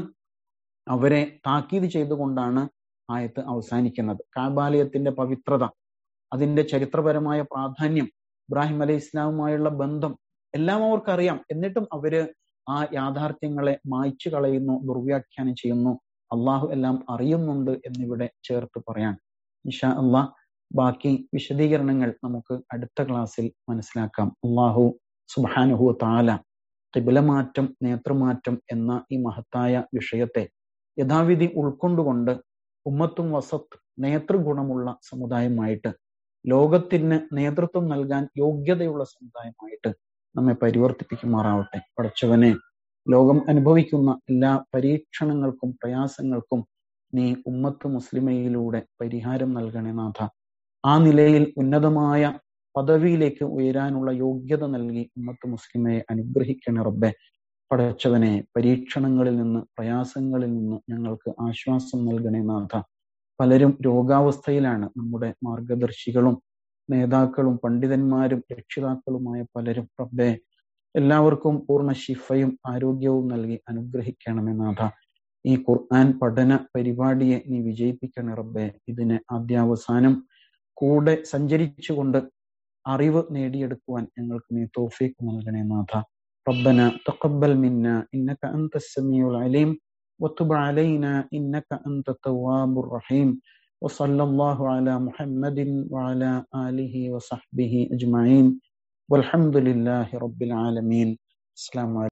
അവരെ താക്കീത് ചെയ്തുകൊണ്ടാണ് ആയത്ത് അവസാനിക്കുന്നത് കാബാലയത്തിന്റെ പവിത്രത അതിന്റെ ചരിത്രപരമായ പ്രാധാന്യം ഇബ്രാഹിം അലൈഹി ഇസ്ലാമുമായുള്ള ബന്ധം എല്ലാം അവർക്കറിയാം എന്നിട്ടും അവര് ആ യാഥാർത്ഥ്യങ്ങളെ മായ്ച്ചു കളയുന്നു ദുർവ്യാഖ്യാനം ചെയ്യുന്നു അള്ളാഹു എല്ലാം അറിയുന്നുണ്ട് എന്നിവിടെ ചേർത്ത് പറയാൻ ഇഷാ അള്ളാഹ് ബാക്കി വിശദീകരണങ്ങൾ നമുക്ക് അടുത്ത ക്ലാസ്സിൽ മനസ്സിലാക്കാം അള്ളാഹു സുബാനുഹു താല കിബിലമാറ്റം നേതൃമാറ്റം എന്ന ഈ മഹത്തായ വിഷയത്തെ യഥാവിധി ഉൾക്കൊണ്ടുകൊണ്ട് ഉമ്മത്തും വസത്ത് നേതൃഗുണമുള്ള സമുദായമായിട്ട് ലോകത്തിന് നേതൃത്വം നൽകാൻ യോഗ്യതയുള്ള സമുദായമായിട്ട് നമ്മെ പരിവർത്തിപ്പിക്കുമാറാവട്ടെ പഠിച്ചവനെ ലോകം അനുഭവിക്കുന്ന എല്ലാ പരീക്ഷണങ്ങൾക്കും പ്രയാസങ്ങൾക്കും നീ ഉമ്മത്ത് മുസ്ലിമയിലൂടെ പരിഹാരം നൽകണേ നാഥ ആ നിലയിൽ ഉന്നതമായ പദവിയിലേക്ക് ഉയരാനുള്ള യോഗ്യത നൽകി ഉമ്മത്ത് മുസ്ലിമയെ അനുഗ്രഹിക്കണേ റബ്ബെ പടച്ചവനെ പരീക്ഷണങ്ങളിൽ നിന്ന് പ്രയാസങ്ങളിൽ നിന്ന് ഞങ്ങൾക്ക് ആശ്വാസം നൽകണേ നാഥ പലരും രോഗാവസ്ഥയിലാണ് നമ്മുടെ മാർഗദർശികളും നേതാക്കളും പണ്ഡിതന്മാരും രക്ഷിതാക്കളുമായ പലരും റബ്ബെ എല്ലാവർക്കും പൂർണ്ണ ശിഫയും ആരോഗ്യവും നൽകി അനുഗ്രഹിക്കണമേ നാഥ ഈ ഖുർആൻ പഠന പരിപാടിയെ നീ വിജയിപ്പിക്കണേ റബ്ബെ ഇതിന് ആദ്യാവസാനം കൂടെ സഞ്ചരിച്ചുകൊണ്ട് അറിവ് നേടിയെടുക്കുവാൻ ഞങ്ങൾക്ക് നീ തോഫീക്ക് നൽകണേ നാഥ ربنا تقبل منا إنك أنت السميع العليم وتب علينا إنك أنت التواب الرحيم وصلى الله على محمد وعلى آله وصحبه أجمعين والحمد لله رب العالمين السلام عليكم